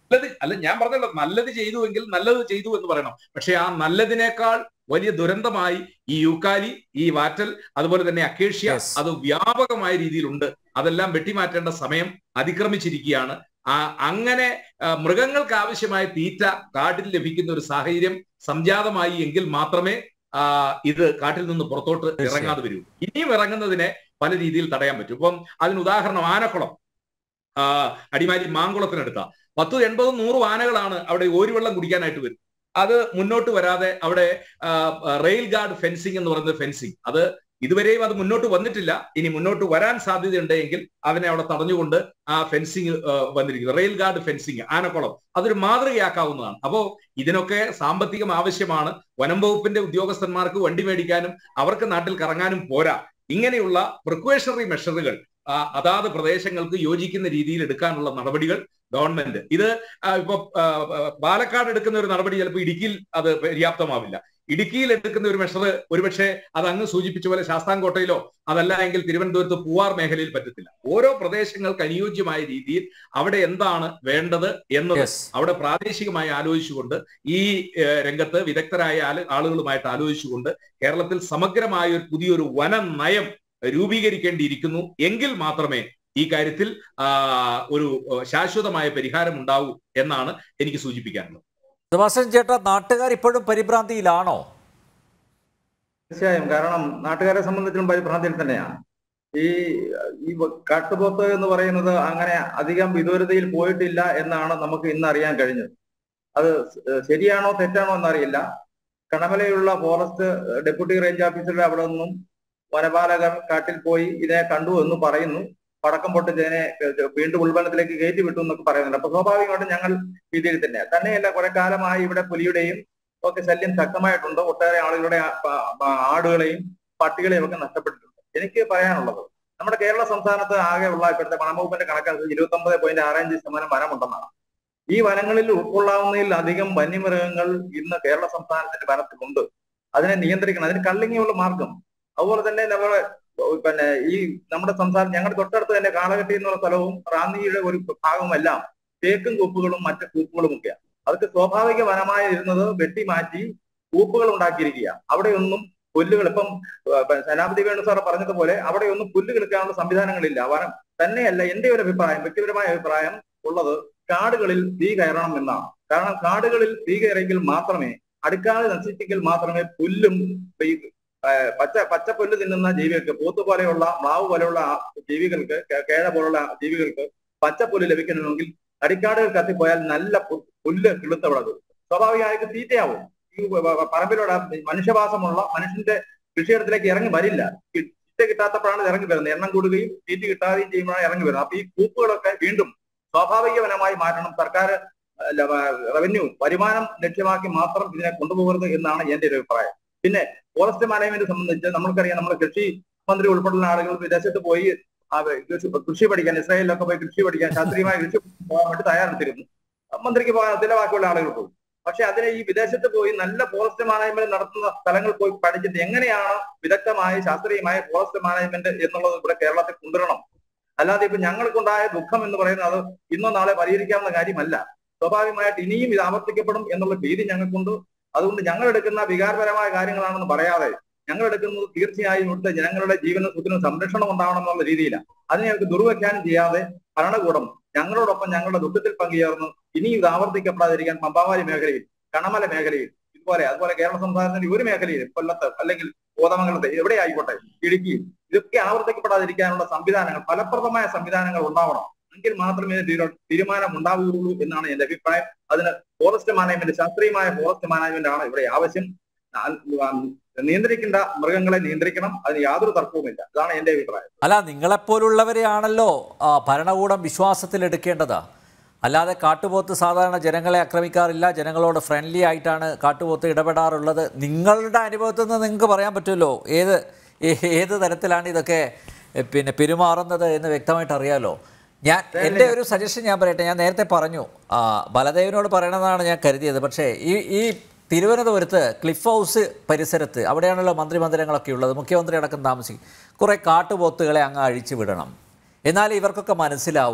C: നല്ലത് അല്ല ഞാൻ പറഞ്ഞല്ലോ നല്ലത് ചെയ്തുവെങ്കിൽ നല്ലത് ചെയ്തു എന്ന് പറയണം പക്ഷെ ആ നല്ലതിനേക്കാൾ വലിയ ദുരന്തമായി ഈ യൂക്കാലി ഈ വാറ്റൽ അതുപോലെ തന്നെ അക്കേഷ്യ
A: Yes.
C: അത് വ്യാപകമായ രീതിയിലുണ്ട് അതെല്ലാം വെട്ടിമാറ്റേണ്ട സമയം അതിക്രമിച്ചിരിക്കുകയാണ് ആ അങ്ങനെ ആ, മൃഗങ്ങൾക്ക് ആവശ്യമായ തീറ്റ കാട്ടിൽ ലഭിക്കുന്ന ഒരു സാഹചര്യം സംജാതമായി എങ്കിൽ മാത്രമേ ആ, ഇത് കാട്ടിൽ നിന്ന് പുറത്തോട്ട് ഇറങ്ങാതെ വരൂ ഇനിയും ഇറങ്ങുന്നതിനെ പല രീതിയിൽ തടയാൻ പറ്റും ഇപ്പം അതിന് ഉദാഹരണം ആനക്കുളം ആ, അടിമാലി മാങ്കുളത്തിനടുത്ത പത്തും എൺപതും നൂറും ആനകളാണ് അവിടെ ഓരിവെള്ളം കുടിക്കാനായിട്ട് വരും അത് മുന്നോട്ട് വരാതെ അവിടെ ആ, റെയിൽ ഗാർഡ് ഫെൻസിങ് എന്ന് പറയുന്നത് ഫെൻസിങ് അത് ഇതുവരെയും അത് മുന്നോട്ട് വന്നിട്ടില്ല ഇനി മുന്നോട്ട് വരാൻ സാധ്യതയുണ്ടെങ്കിൽ അവനെ അവിടെ തടഞ്ഞുകൊണ്ട് ആ ഫെൻസിങ് വന്നിരിക്കുന്നത് റെയിൽ ഗാർഡ് ഫെൻസിങ് ആനക്കുളം അതൊരു മാതൃകയാക്കാവുന്നതാണ് അപ്പോ ഇതിനൊക്കെ സാമ്പത്തികം ആവശ്യമാണ് വനം വകുപ്പിന്റെ ഉദ്യോഗസ്ഥന്മാർക്ക് വണ്ടി മേടിക്കാനും അവർക്ക് നാട്ടിൽ കറങ്ങാനും പോരാ ഇങ്ങനെയുള്ള പ്രിക്വേഷണറി മെഷറുകൾ ആ, അതാത് പ്രദേശങ്ങൾക്ക് യോജിക്കുന്ന രീതിയിൽ എടുക്കാനുള്ള നടപടികൾ ഗവൺമെന്റ് ഇത് ആ, ഇപ്പൊ ആ, ആ, പാലക്കാട് എടുക്കുന്ന ഒരു നടപടി ചിലപ്പോൾ ഇടുക്കിയിൽ അത് പര്യാപ്തമാവില്ല ഇടുക്കിയിൽ എടുക്കുന്ന ഒരു മെഷർ ഒരുപക്ഷെ അത് അങ്ങ് സൂചിപ്പിച്ച പോലെ ശാസ്താംകോട്ടയിലോ അതല്ല എങ്കിൽ തിരുവനന്തപുരത്ത് പൂവാർ മേഖലയിൽ പറ്റത്തില്ല ഓരോ പ്രദേശങ്ങൾക്ക് അനുയോജ്യമായ രീതിയിൽ അവിടെ എന്താണ് വേണ്ടത് എന്നത്
A: യെസ്
C: അവിടെ പ്രാദേശികമായി ആലോചിച്ചുകൊണ്ട് ഈ ഏഹ്, രംഗത്ത് വിദഗ്ധരായ ആള് ആളുകളുമായിട്ട് ആലോചിച്ചുകൊണ്ട് കേരളത്തിൽ സമഗ്രമായ ഒരു പുതിയൊരു വന നയം രൂപീകരിക്കേണ്ടിയിരിക്കുന്നു എങ്കിൽ മാത്രമേ ഈ കാര്യത്തിൽ ആ, ഒരു ഏഹ്, ശാശ്വതമായ പരിഹാരം ഉണ്ടാവൂ എന്നാണ് എനിക്ക് സൂചിപ്പിക്കാനുള്ളത്
A: സെബാസ്റ്റ്യൻ ചേട്ടാ നാട്ടുകാർ ഇപ്പോഴും പരിഭ്രാന്തിയിലാണോ
D: തീർച്ചയായും കാരണം നാട്ടുകാരെ സംബന്ധിച്ചും പരിഭ്രാന്തിയിൽ തന്നെയാണ് ഈ ഈ കാട്ടുപോത്ത് എന്ന് പറയുന്നത് അങ്ങനെ അധികം വിദൂരതയിൽ പോയിട്ടില്ല എന്നാണ് നമുക്ക് ഇന്ന് അറിയാൻ കഴിഞ്ഞത് അത് ശരിയാണോ തെറ്റാണോ എന്നറിയില്ല കണമലയുള്ള ഫോറസ്റ്റ് ഡെപ്യൂട്ടി റേഞ്ച് ഓഫീസറുടെ അവിടെ നിന്നും വനപാലകർ കാട്ടിൽ പോയി ഇതിനെ കണ്ടു എന്ന് പറയുന്നു പടക്കം പൊട്ടിച്ച് ഇതിനെ വീണ്ടും ഉൾവനത്തിലേക്ക് കയറ്റി വിട്ടു എന്നൊക്കെ പറയുന്നുണ്ട് അപ്പൊ സ്വാഭാവികമായിട്ടും ഞങ്ങൾ രീതിയിൽ തന്നെ തന്നെയല്ല കുറെ കാലമായി ഇവിടെ പുലിയുടെയും ഒക്കെ ശല്യം ശക്തമായിട്ടുണ്ട് ഒട്ടേറെ ആളുകളുടെ ആ- ആ- ആടുകളെയും പട്ടികളെയും ഒക്കെ നഷ്ടപ്പെട്ടിട്ടുണ്ട് എനിക്ക് പറയാനുള്ളത് നമ്മുടെ കേരള സംസ്ഥാനത്ത് ആകെയുള്ള ഇപ്പോഴത്തെ വനംവകുപ്പിന്റെ കണക്കനുസരിച്ച് ഇരുപത്തി ഒമ്പത് പോയിന്റ് ആറഞ്ച് ശതമാനം വനമുണ്ടെന്നാണ് ഈ വനങ്ങളിൽ ഉൾക്കൊള്ളാവുന്നതിൽ അധികം വന്യമൃഗങ്ങൾ ഇന്ന് കേരള സംസ്ഥാനത്തിന്റെ വനത്തിലുണ്ട് അതിനെ നിയന്ത്രിക്കണം അതിന് കള്ളിങ്ങിയുള്ള മാർഗം അതുപോലെ തന്നെ നമ്മളെ ഏഹ് പിന്നെ ഈ നമ്മുടെ സംസ്ഥാനം ഞങ്ങളുടെ തൊട്ടടുത്ത് തന്നെ കാളകെട്ടി എന്നുള്ള സ്ഥലവും റാന്നിയുടെ ഒരു ഭാഗവുമെല്ലാം തേക്കും കൂപ്പുകളും മറ്റ് കൂപ്പുകളും ഒക്കെയാണ് അതൊക്കെ സ്വാഭാവിക വനമായി ഇരുന്നത് വെട്ടി മാറ്റി കൂപ്പുകൾ ഉണ്ടാക്കിയിരിക്കുക അവിടെയൊന്നും പുല്ലുകൾ ഇപ്പം ഏഹ് സനാപതി വേണു സാർ പറഞ്ഞതുപോലെ അവിടെയൊന്നും പുല്ല് കിളിക്കാനുള്ള സംവിധാനങ്ങളില്ല വനം തന്നെയല്ല എന്റെ ഒരു അഭിപ്രായം വ്യക്തിപരമായ അഭിപ്രായം ഉള്ളത് കാടുകളിൽ തീ കയറണം എന്നാണ് കാരണം കാടുകളിൽ തീ കയറിയെങ്കിൽ മാത്രമേ അടുക്കാതെ നശിപ്പിക്കൽ മാത്രമേ പുല്ലും ഈ ഏഹ് പച്ച പച്ചപ്പുല്ല് തിന്നുന്ന ജീവികൾക്ക് പോത്ത് പോലെയുള്ള മാവ് പോലെയുള്ള ആ ജീവികൾക്ക് കേ- കേഴ പോലുള്ള ജീവികൾക്ക് പച്ചപ്പുല്ല് ലഭിക്കണമെങ്കിൽ അടിക്കാടുകൾ കത്തിപ്പോയാൽ നല്ല പു- പുല്ല് കിളുത്തവിടെ വരും. സ്വാഭാവികമായിട്ട് തീറ്റയാവും ഈ വ- വ- പറമ്പിലൂടെ മനുഷ്യവാസമുള്ള മനുഷ്യന്റെ കൃഷിയിടത്തിലേക്ക് ഇറങ്ങി വരില്ല കി- തീറ്റ കിട്ടാത്തപ്പോഴാണ് ഇത് ഇറങ്ങി വരുന്നത് എണ്ണം കൂടുകയും തീറ്റ കിട്ടാതെയും ചെയ്യുമ്പോഴാണ് ഇറങ്ങി വരുന്നത് അപ്പൊ ഈ കൂപ്പുകളൊക്കെ വീണ്ടും സ്വാഭാവിക വനമായി മാറ്റണം സർക്കാർ റവന്യൂ വരുമാനം ലക്ഷ്യമാക്കി മാത്രം ഇതിനെ കൊണ്ടുപോകരുത് എന്നാണ് എന്റെ ഒരു അഭിപ്രായം പിന്നെ ഫോറസ്റ്റ് മാനേജ്മെന്റ് സംബന്ധിച്ച് നമ്മൾക്കറിയാം നമ്മുടെ കൃഷി മന്ത്രി ഉൾപ്പെടെയുള്ള ആളുകൾ വിദേശത്ത് പോയി ആ കൃഷി കൃഷി പഠിക്കാൻ ഇസ്രായേലിലൊക്കെ പോയി കൃഷി പഠിക്കാൻ ശാസ്ത്രീയമായ കൃഷി പോകാൻ വേണ്ടി തയ്യാറെടുത്തിരുന്നു മന്ത്രിക്ക് പോകാൻ ചില ബാക്കിയുള്ള ആളുകൾ പോകും പക്ഷെ അതിനെ ഈ വിദേശത്ത് പോയി നല്ല ഫോറസ്റ്റ് മാനേജ്മെന്റ് നടത്തുന്ന സ്ഥലങ്ങളിൽ പോയി പഠിച്ചിട്ട് എങ്ങനെയാണ് വിദഗ്ധമായ ശാസ്ത്രീയമായ ഫോറസ്റ്റ് മാനേജ്മെന്റ് എന്നുള്ളത് ഇവിടെ കേരളത്തിൽ കൊണ്ടുവരണം അല്ലാതെ ഇപ്പൊ ഞങ്ങൾക്കുണ്ടായ ദുഃഖം എന്ന് പറയുന്നത് അത് ഇന്നോ നാളെ പരിഹരിക്കാവുന്ന കാര്യമല്ല സ്വാഭാവികമായിട്ട് ഇനിയും ഇത് ആവർത്തിക്കപ്പെടും എന്നുള്ള ഭീതി ഞങ്ങൾക്കുണ്ട് അതുകൊണ്ട് ഞങ്ങൾ എടുക്കുന്ന വികാരപരമായ കാര്യങ്ങളാണെന്ന് പറയാതെ ഞങ്ങൾ എടുക്കുന്നത് തീർച്ചയായും ഇവിടുത്തെ ജനങ്ങളുടെ ജീവനും സ്വത്തിനും സംരക്ഷണം ഉണ്ടാവണം എന്നുള്ള രീതിയിലാണ് അതിനെ ഞങ്ങൾക്ക് ദുർവ്യാഖ്യാനം ചെയ്യാതെ ഭരണകൂടം ഞങ്ങളോടൊപ്പം ഞങ്ങളുടെ ദുഃഖത്തിൽ പങ്കുചേർന്ന് ഇനിയും ഇത് ആവർത്തിക്കപ്പെടാതിരിക്കാൻ പമ്പാവാലി മേഖലയിൽ കണമല മേഖലയിൽ ഇതുപോലെ അതുപോലെ കേരള സംസ്ഥാനത്തിന്റെ ഒരു മേഖലയിൽ കൊല്ലത്ത് അല്ലെങ്കിൽ കോതമംഗലത്ത് എവിടെ ആയിക്കോട്ടെ ഇടുക്കിയിൽ ഇതൊക്കെ ആവർത്തിക്കപ്പെടാതിരിക്കാനുള്ള സംവിധാനങ്ങൾ ഫലപ്രദമായ സംവിധാനങ്ങൾ ഉണ്ടാവണം എങ്കിൽ മാത്രമേ തീരു- തീരുമാനം ഉണ്ടാവുകയുള്ളൂ എന്നാണ് എന്റെ അഭിപ്രായം അതിന് ഫോറസ്റ്റ് മാനേജ്മെന്റ് ശാസ്ത്രീയമായ ഫോറസ്റ്റ് മാനേജ്മെന്റ് ആണ് ഇവിടെ ആവശ്യം ആ, ഉം, നിയന്ത്രിക്കേണ്ട മൃഗങ്ങളെ നിയന്ത്രിക്കണം അതിന് യാതൊരു തർക്കവുമില്ല അതാണ് എന്റെ അഭിപ്രായം
A: അല്ല നിങ്ങളെപ്പോലുള്ളവരെയാണല്ലോ ആ, ഭരണകൂടം വിശ്വാസത്തിലെടുക്കേണ്ടത് അല്ലാതെ കാട്ടുപോത്ത് സാധാരണ ജനങ്ങളെ ആക്രമിക്കാറില്ല ജനങ്ങളോട് ഫ്രണ്ട്ലി ആയിട്ടാണ് കാട്ടുപോത്ത് ഇടപെടാറുള്ളത് നിങ്ങളുടെ അനുഭവത്തിൽ നിന്ന് നിങ്ങൾക്ക് പറയാൻ പറ്റുമല്ലോ ഏത് ഏ- ഏത് തരത്തിലാണ് ഇതൊക്കെ എ, പിന്നെ പെരുമാറുന്നത് എന്ന് വ്യക്തമായിട്ട് അറിയാലോ ഞാൻ എൻ്റെ ഒരു സജഷൻ ഞാൻ പറയട്ടെ ഞാൻ നേരത്തെ പറഞ്ഞു ആ, ബലദേവനോട് പറയണമെന്നാണ് ഞാൻ കരുതിയത് പക്ഷേ ഈ ഈ തിരുവനന്തപുരത്ത് ക്ലിഫ് ഹൗസ് പരിസരത്ത് അവിടെയാണല്ലോ മന്ത്രി മന്ദിരങ്ങളൊക്കെ ഉള്ളത് മുഖ്യമന്ത്രി അടക്കം താമസിക്കും കുറേ കാട്ടുപോത്തുകളെ അങ്ങ് അഴിച്ചു വിടണം എന്നാൽ ഇവർക്കൊക്കെ മനസ്സിലാവൂ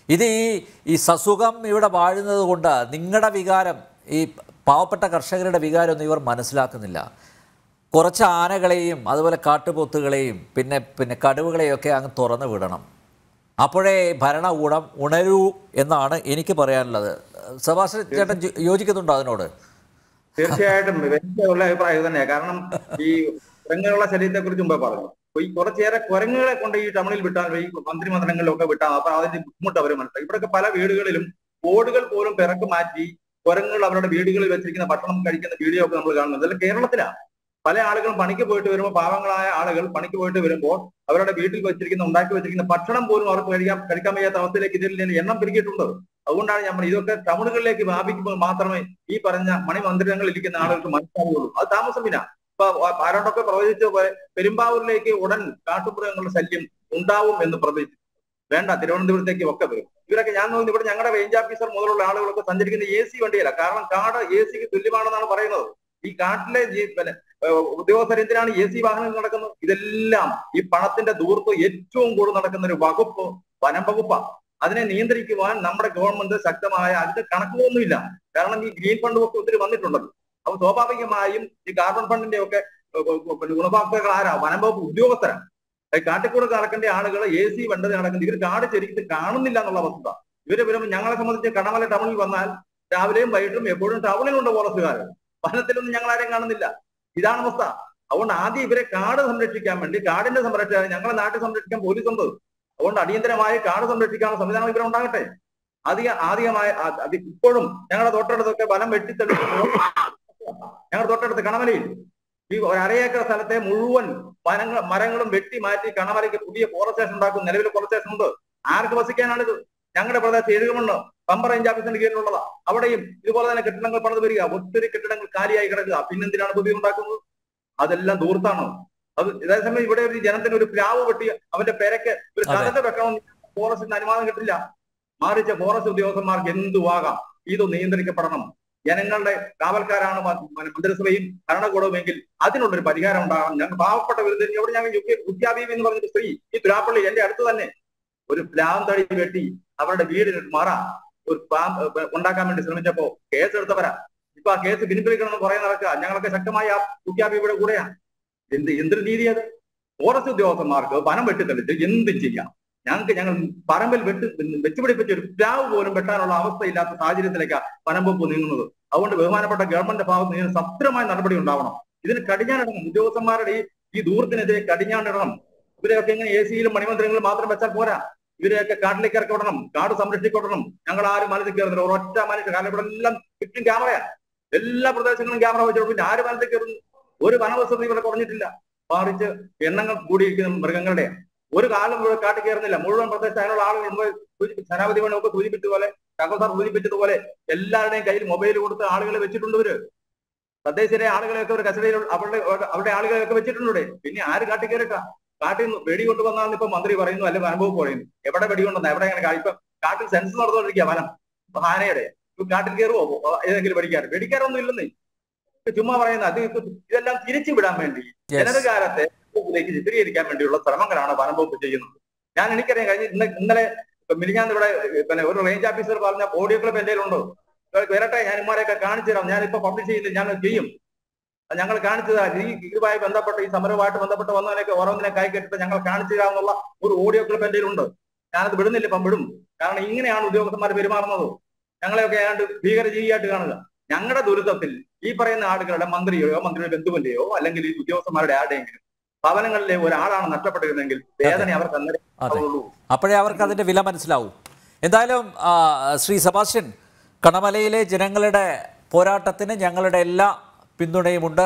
A: ഇത് ഈ ഈ സസുഖം ഇവിടെ വാഴുന്നത് കൊണ്ട് നിങ്ങളുടെ വികാരം ഈ പാവപ്പെട്ട കർഷകരുടെ വികാരമൊന്നും ഇവർ മനസ്സിലാക്കുന്നില്ല കുറച്ച് ആനകളെയും അതുപോലെ കാട്ടുപോത്തുകളെയും പിന്നെ പിന്നെ കടുവകളെയൊക്കെ അങ്ങ് തുറന്നു വിടണം അപ്പോഴേ ഭരണകൂടം ഉണരൂ എന്നാണ് എനിക്ക് പറയാനുള്ളത് സെബാസ്റ്റ്യൻ ചേട്ടൻ ജോ- യോജിക്കുന്നുണ്ടോ അതിനോട്
D: തീർച്ചയായിട്ടും എനിക്ക് ഉള്ള അഭിപ്രായം തന്നെയാണ് കാരണം ഈ കുരങ്ങുകളുടെ ശരീരത്തെ കുറിച്ച് മുമ്പേ പറഞ്ഞു അപ്പൊ ഈ കുറച്ചേറെ കുരങ്ങുകളെ കൊണ്ട് ഈ ടൗണിൽ വിട്ടാൽ ഈ മന്ത്രിമന്ദിരങ്ങളിലൊക്കെ വിട്ടാൽ അപ്പൊ അതിന്റെ ബുദ്ധിമുട്ട് അവർ മനസ്സിലാക്കും ഇവിടെയൊക്കെ പല വീടുകളിലും ബോർഡുകൾ പോലും പിറക്ക് മാറ്റി കുരങ്ങുകൾ അവരുടെ വീടുകളിൽ വെച്ചിരിക്കുന്ന ഭക്ഷണം കഴിക്കുന്ന വീഡിയോ ഒക്കെ നമ്മൾ കാണുന്നത് അതെല്ലാം കേരളത്തിലാണ് പല ആളുകളും പണിക്ക് പോയിട്ട് വരുമ്പോൾ പാവങ്ങളായ ആളുകൾ പണിക്ക് പോയിട്ട് വരുമ്പോൾ അവരുടെ വീട്ടിൽ വെച്ചിരിക്കുന്ന ഉണ്ടാക്കി വെച്ചിരിക്കുന്ന ഭക്ഷണം പോലും അവർക്ക് കഴിക്കാൻ കഴിക്കാൻ വയ്യാത്ത അവസ്ഥയിലേക്ക് ഇതിൽ നിന്ന് എണ്ണം പെരുകിയിട്ടുണ്ട് അതുകൊണ്ടാണ് നമ്മൾ ഇതൊക്കെ ടൗണുകളിലേക്ക് വ്യാപിക്കുമ്പോൾ മാത്രമേ ഈ പറഞ്ഞ മണിമന്ദിരങ്ങളിൽ ഇരിക്കുന്ന ആളുകൾക്ക് മനസ്സിലാവുകയുള്ളൂ അത് താമസം പിന്നെ ഇപ്പൊ ആരോടൊക്കെ പ്രവചിച്ച പോലെ പെരുമ്പാവൂരിലേക്ക് ഉടൻ കാട്ടുമൃഗങ്ങളുടെ ശല്യം ഉണ്ടാവും എന്ന് പ്രവചിച്ചു വേണ്ട തിരുവനന്തപുരത്തേക്ക് ഒക്കെ വരും ഇവരൊക്കെ ഞാൻ നോക്കുന്നു ഇവിടെ ഞങ്ങളുടെ റേഞ്ച് ഓഫീസർ മുതലുള്ള ആളുകളൊക്കെ സഞ്ചരിക്കുന്ന എ സി വണ്ടിയല്ല കാരണം കാട് എ സിക്ക് തുല്യമാണെന്നാണ് പറയുന്നത് ഈ കാട്ടിലെ ജീ- പിന്നെ ഏഹ് ഉദ്യോഗസ്ഥർ എന്തിനാണ് എ സി വാഹനങ്ങൾ നടക്കുന്നത് ഇതെല്ലാം ഈ പണത്തിന്റെ ദൂർത്ത് ഏറ്റവും കൂടുതൽ നടക്കുന്ന ഒരു വകുപ്പ് വനം വകുപ്പാണ് അതിനെ നിയന്ത്രിക്കുവാൻ നമ്മുടെ ഗവൺമെന്റ് ശക്തമായ അതിന്റെ കണക്കുകളൊന്നുമില്ല കാരണം ഈ ഗ്രീൻ ഫണ്ട് ഒക്കെ ഒത്തിരി വന്നിട്ടുണ്ടല്ലോ അപ്പൊ സ്വാഭാവികമായും ഈ കാർബൺ ഫണ്ടിന്റെ ഒക്കെ പിന്നെ ഗുണഭോക്താക്കൾ ആരാ വനം വകുപ്പ് ഉദ്യോഗസ്ഥരാണ് ഈ കാട്ടിക്കൂടെ നടക്കേണ്ട ആളുകൾ എ സി വണ്ടത് നടക്കുന്നത് ഇവർ കാട് ശരിക്കും കാണുന്നില്ല എന്നുള്ള വസ്തുത ഇവര് വരുമ്പോൾ ഞങ്ങളെ സംബന്ധിച്ച് കടമല ടൗണിൽ വന്നാൽ രാവിലെയും വൈകിട്ടും എപ്പോഴും ടൗണിലുണ്ട് ഫോറസ്റ്റുകാർ വനത്തിലൊന്നും ഞങ്ങൾ ആരെയും കാണുന്നില്ല ഇതാണ് അവസ്ഥ അതുകൊണ്ട് ആദ്യം ഇവരെ കാട് സംരക്ഷിക്കാൻ വേണ്ടി കാടിന്റെ സംരക്ഷണം ഞങ്ങളെ നാട്ടിൽ സംരക്ഷിക്കാൻ പോലീസ് ഉണ്ട് അതുകൊണ്ട് അടിയന്തരമായി കാട് സംരക്ഷിക്കാനുള്ള സംവിധാനം ഇവിടെ ഉണ്ടാകട്ടെ അധിക ആദ്യമായ ആ- അത് ഇപ്പോഴും ഞങ്ങളുടെ തൊട്ടടുത്തൊക്കെ വനം വെട്ടിത്തെളിക്കുമ്പോൾ ഞങ്ങളുടെ തൊട്ടടുത്ത് കണമലയിൽ ഈ ഒരു അരയേക്കർ സ്ഥലത്തെ മുഴുവൻ വനങ്ങൾ മരങ്ങളും വെട്ടി മാറ്റി കണമലയ്ക്ക് പുതിയ ഫോറസ്റ്റ് സ്റ്റേഷൻ ഉണ്ടാക്കും നിലവിൽ ഫോറസ്റ്റ് സ്റ്റേഷൻ ഉണ്ട് ആർക്ക് വസിക്കാനാണിത് ഞങ്ങളുടെ പ്രദേശത്ത് എഴുകുമണ്ണ് പമ്പർ റേഞ്ച് ഓഫീസിന്റെ കീഴിലുള്ളതാ അവിടെയും ഇതുപോലെ തന്നെ കെട്ടിടങ്ങൾ പണിത് വരിക ഒത്തിരി കെട്ടിടങ്ങൾ കാലിയായി കിടക്കുക പിന്നെന്തിനാണ് പുതിയ ഉണ്ടാക്കുന്നത് അതെല്ലാം ദൂർത്താണ് അത് അതേസമയം ഇവിടെ ഒരു ജനത്തിന് ഒരു പ്ലാവ് വെട്ടി അവന്റെ പെരക്ക് ഒരു
A: അതെ.
D: കഥ വെക്കണമെന്ന് ഫോറസ്റ്റിന് അനുവാദം കിട്ടില്ല മാറിച്ച ഫോറസ്റ്റ് ഉദ്യോഗസ്ഥന്മാർക്ക് എന്തുവാകാം ഇത് നിയന്ത്രിക്കപ്പെടണം ജനങ്ങളുടെ കാവൽക്കാരാണ് മ- മ- മന്ത്രിസഭയും ഭരണകൂടവുമെങ്കിൽ അതിനുള്ളൊരു പരിഹാരം ഉണ്ടാകണം ഞങ്ങൾ പാവപ്പെട്ട വിരുദ്ധ ഇവിടെ ഞാൻ ഉദ്യാബീവി എന്ന് പറഞ്ഞൊരു സ്ത്രീ ഈ തുരാപ്പള്ളി എന്റെ അടുത്ത് തന്നെ ഒരു പ്ലാവ് തടി വെട്ടി അവരുടെ വീടിന് ഒരു മറ ഒരു പാം ഏ, ഉണ്ടാക്കാൻ വേണ്ടി ശ്രമിച്ചപ്പോ കേസ് എടുത്തവരാ ഇപ്പൊ ആ കേസ് പിൻവലിക്കണമെന്ന് പറയാൻ നടക്കുക ഞങ്ങളൊക്കെ ശക്തമായി ആ ഉദ്യാബീവിയുടെ കൂടെയാ എന്ത് എന്തൊരു നീതി അത് ഫോറസ്റ്റ് ഉദ്യോഗസ്ഥന്മാർക്ക് വനം വെട്ടിത്തെളിച്ച് എന്തും ചെയ്യാം ഞങ്ങൾക്ക് ഞങ്ങൾ പറമ്പിൽ വെട്ട് വെച്ചുപിടിപ്പിച്ച ഒരു പ്ലാവ് പോലും വെട്ടാനുള്ള അവസ്ഥയില്ലാത്ത സാഹചര്യത്തിലേക്കാണ് വനം വകുപ്പ് നീങ്ങുന്നത് അതുകൊണ്ട് ബഹുമാനപ്പെട്ട ഗവൺമെന്റ് ഭാഗത്ത് നിന്ന് ശക്തമായ നടപടി ഉണ്ടാവണം ഇതിന് കടിഞ്ഞാണിടണം ഉദ്യോഗസ്ഥന്മാരുടെ ഈ ഈ ദൂരത്തിനെതിരെ കടിഞ്ഞാണിടണം ഇവരെയൊക്കെ ഇങ്ങനെ എ സിയിലും മണിമന്ദിരങ്ങളിലും മാത്രം വെച്ചാൽ പോരാ ഇവരെയൊക്കെ കാട്ടിലേക്ക് ഇറക്കി വിടണം കാട് സംരക്ഷിക്കപ്പെടണം ഞങ്ങൾ ആരും മനസ്സിൽ കയറുന്നില്ല ഒരൊറ്റ മനുഷ്യ കാരണം ഇവിടെ എല്ലാം ചുറ്റും ക്യാമറയാ എല്ലാ പ്രദേശങ്ങളും ക്യാമറ വെച്ചിട്ട് പിന്നെ ആര് മനസ്സിൽ കയറുന്നു ഒരു വനവസതി ഇവിടെ കുറഞ്ഞിട്ടില്ല മറിച്ച് എണ്ണങ്ങൾ കൂടിയിരിക്കുന്ന മൃഗങ്ങളുടെ ഒരു കാലം ഇവിടെ കാട്ടി കയറുന്നില്ല മുഴുവൻ പ്രദേശത്ത് അതിനുള്ള ആളുകൾ മുമ്പ് സൂചിപ്പി- സനാപതി വേണം ഒക്കെ സൂചിപ്പിച്ചതുപോലെ ചാക്കോസാർ സൂചിപ്പിച്ചതുപോലെ എല്ലാവരുടെയും കയ്യിൽ മൊബൈൽ കൊടുത്ത് ആളുകളെ വെച്ചിട്ടുണ്ട് ഇവര് തദ്ദേശീയ ആളുകളെയൊക്കെ ഒരു കസ്റ്റഡിയിൽ അവരുടെ അവരുടെ ആളുകളെയൊക്കെ വെച്ചിട്ടുണ്ട് ഇവിടെ പിന്നെ ആര് കാട്ടി കയറിട്ടാ കാട്ടിൽ നിന്ന് വെടി കൊണ്ടുവന്നാന്ന് ഇപ്പൊ മന്ത്രി പറയുന്നു അല്ലെ വനംവകുപ്പ് പറയുന്നു എവിടെ വെടി കൊണ്ടുവന്ന എവിടെ എങ്ങനെ കാ- ഇപ്പൊ കാട്ടിൽ സെൻസ് നടന്നുകൊണ്ടിരിക്കുക വനം ഇപ്പൊ ആനയുടെ ഇപ്പൊ കാട്ടിൽ കയറുമോ ഏതെങ്കിലും വെടിക്കാർ വെടിക്കാരൊന്നും ഇല്ലെന്നേ ഇപ്പൊ ചുമ്മാ പറയുന്ന അത് ഇപ്പൊ ഇതെല്ലാം തിരിച്ചു വിടാൻ വേണ്ടി
A: Yes.
D: ജനകാലത്തെ ഇതിലേക്ക് ചിത്രീകരിക്കാൻ വേണ്ടിയുള്ള ശ്രമങ്ങളാണ് വനം വകുപ്പ് ചെയ്യുന്നത് ഞാൻ എനിക്കറിയാം കഴിഞ്ഞ ഇന്ന് ഇന്നലെ ഇപ്പൊ മിനിഞ്ഞാന്ന് ഇവിടെ ഏഹ്, പിന്നെ ഒരു റേഞ്ച് ഓഫീസർ പറഞ്ഞ ഓഡിയോ ക്ലിപ്പ് എന്റെ കയ്യിലുണ്ട് ഇവർക്ക് വരട്ടെ ഞാൻ ഇമാരെയൊക്കെ കാണിച്ചു തരാം ഞാനിപ്പോ പബ്ലിഷ് ചെയ്യില്ല ഞാൻ ചെയ്യും അത് ഞങ്ങൾ കാണിച്ചു തരാം ഈ ഇതുമായി ബന്ധപ്പെട്ട് ഈ സമരവുമായിട്ട് ബന്ധപ്പെട്ട് വന്നതിനൊക്കെ ഓരോന്നിനെ കൈ കെട്ടിട്ട് ഞങ്ങൾ കാണിച്ചു തരാമെന്നുള്ള ഒരു ഓഡിയോ ക്ലിപ്പ് എന്റെ കയ്യിലുണ്ട് ഞാനത് വിടുന്നില്ല ഇപ്പം വിടും കാരണം ഇങ്ങനെയാണ് ഉദ്യോഗസ്ഥന്മാർ പെരുമാറുന്നത് ഞങ്ങളെയൊക്കെ ഏതാണ്ട് ഭീകരജീവിയായിട്ട് കാണുക ഞങ്ങളുടെ ദുരിതത്തിൽ ഈ പറയുന്ന ആളുകളുടെ മന്ത്രിയോ മന്ത്രിയുടെ ബന്ധുവിന്റെയോ അല്ലെങ്കിൽ ഈ ഉദ്യോഗസ്ഥന്മാരുടെ ആരുടെയെങ്കിലും ഭവനങ്ങളിലെ ഒരാളാണ് നഷ്ടപ്പെട്ടിരുന്നെങ്കിൽ വേദന അവർക്ക് അന്നേരം
A: അതെ
D: ഉണ്ടാവുള്ളൂ.
A: അപ്പോഴേ അവർക്ക് അതിൻ്റെ വില മനസ്സിലാവും എന്തായാലും ആ, ശ്രീ സെബാസ്റ്റ്യൻ കണമലയിലെ ജനങ്ങളുടെ പോരാട്ടത്തിന് ഞങ്ങളുടെ എല്ലാ പിന്തുണയുമുണ്ട്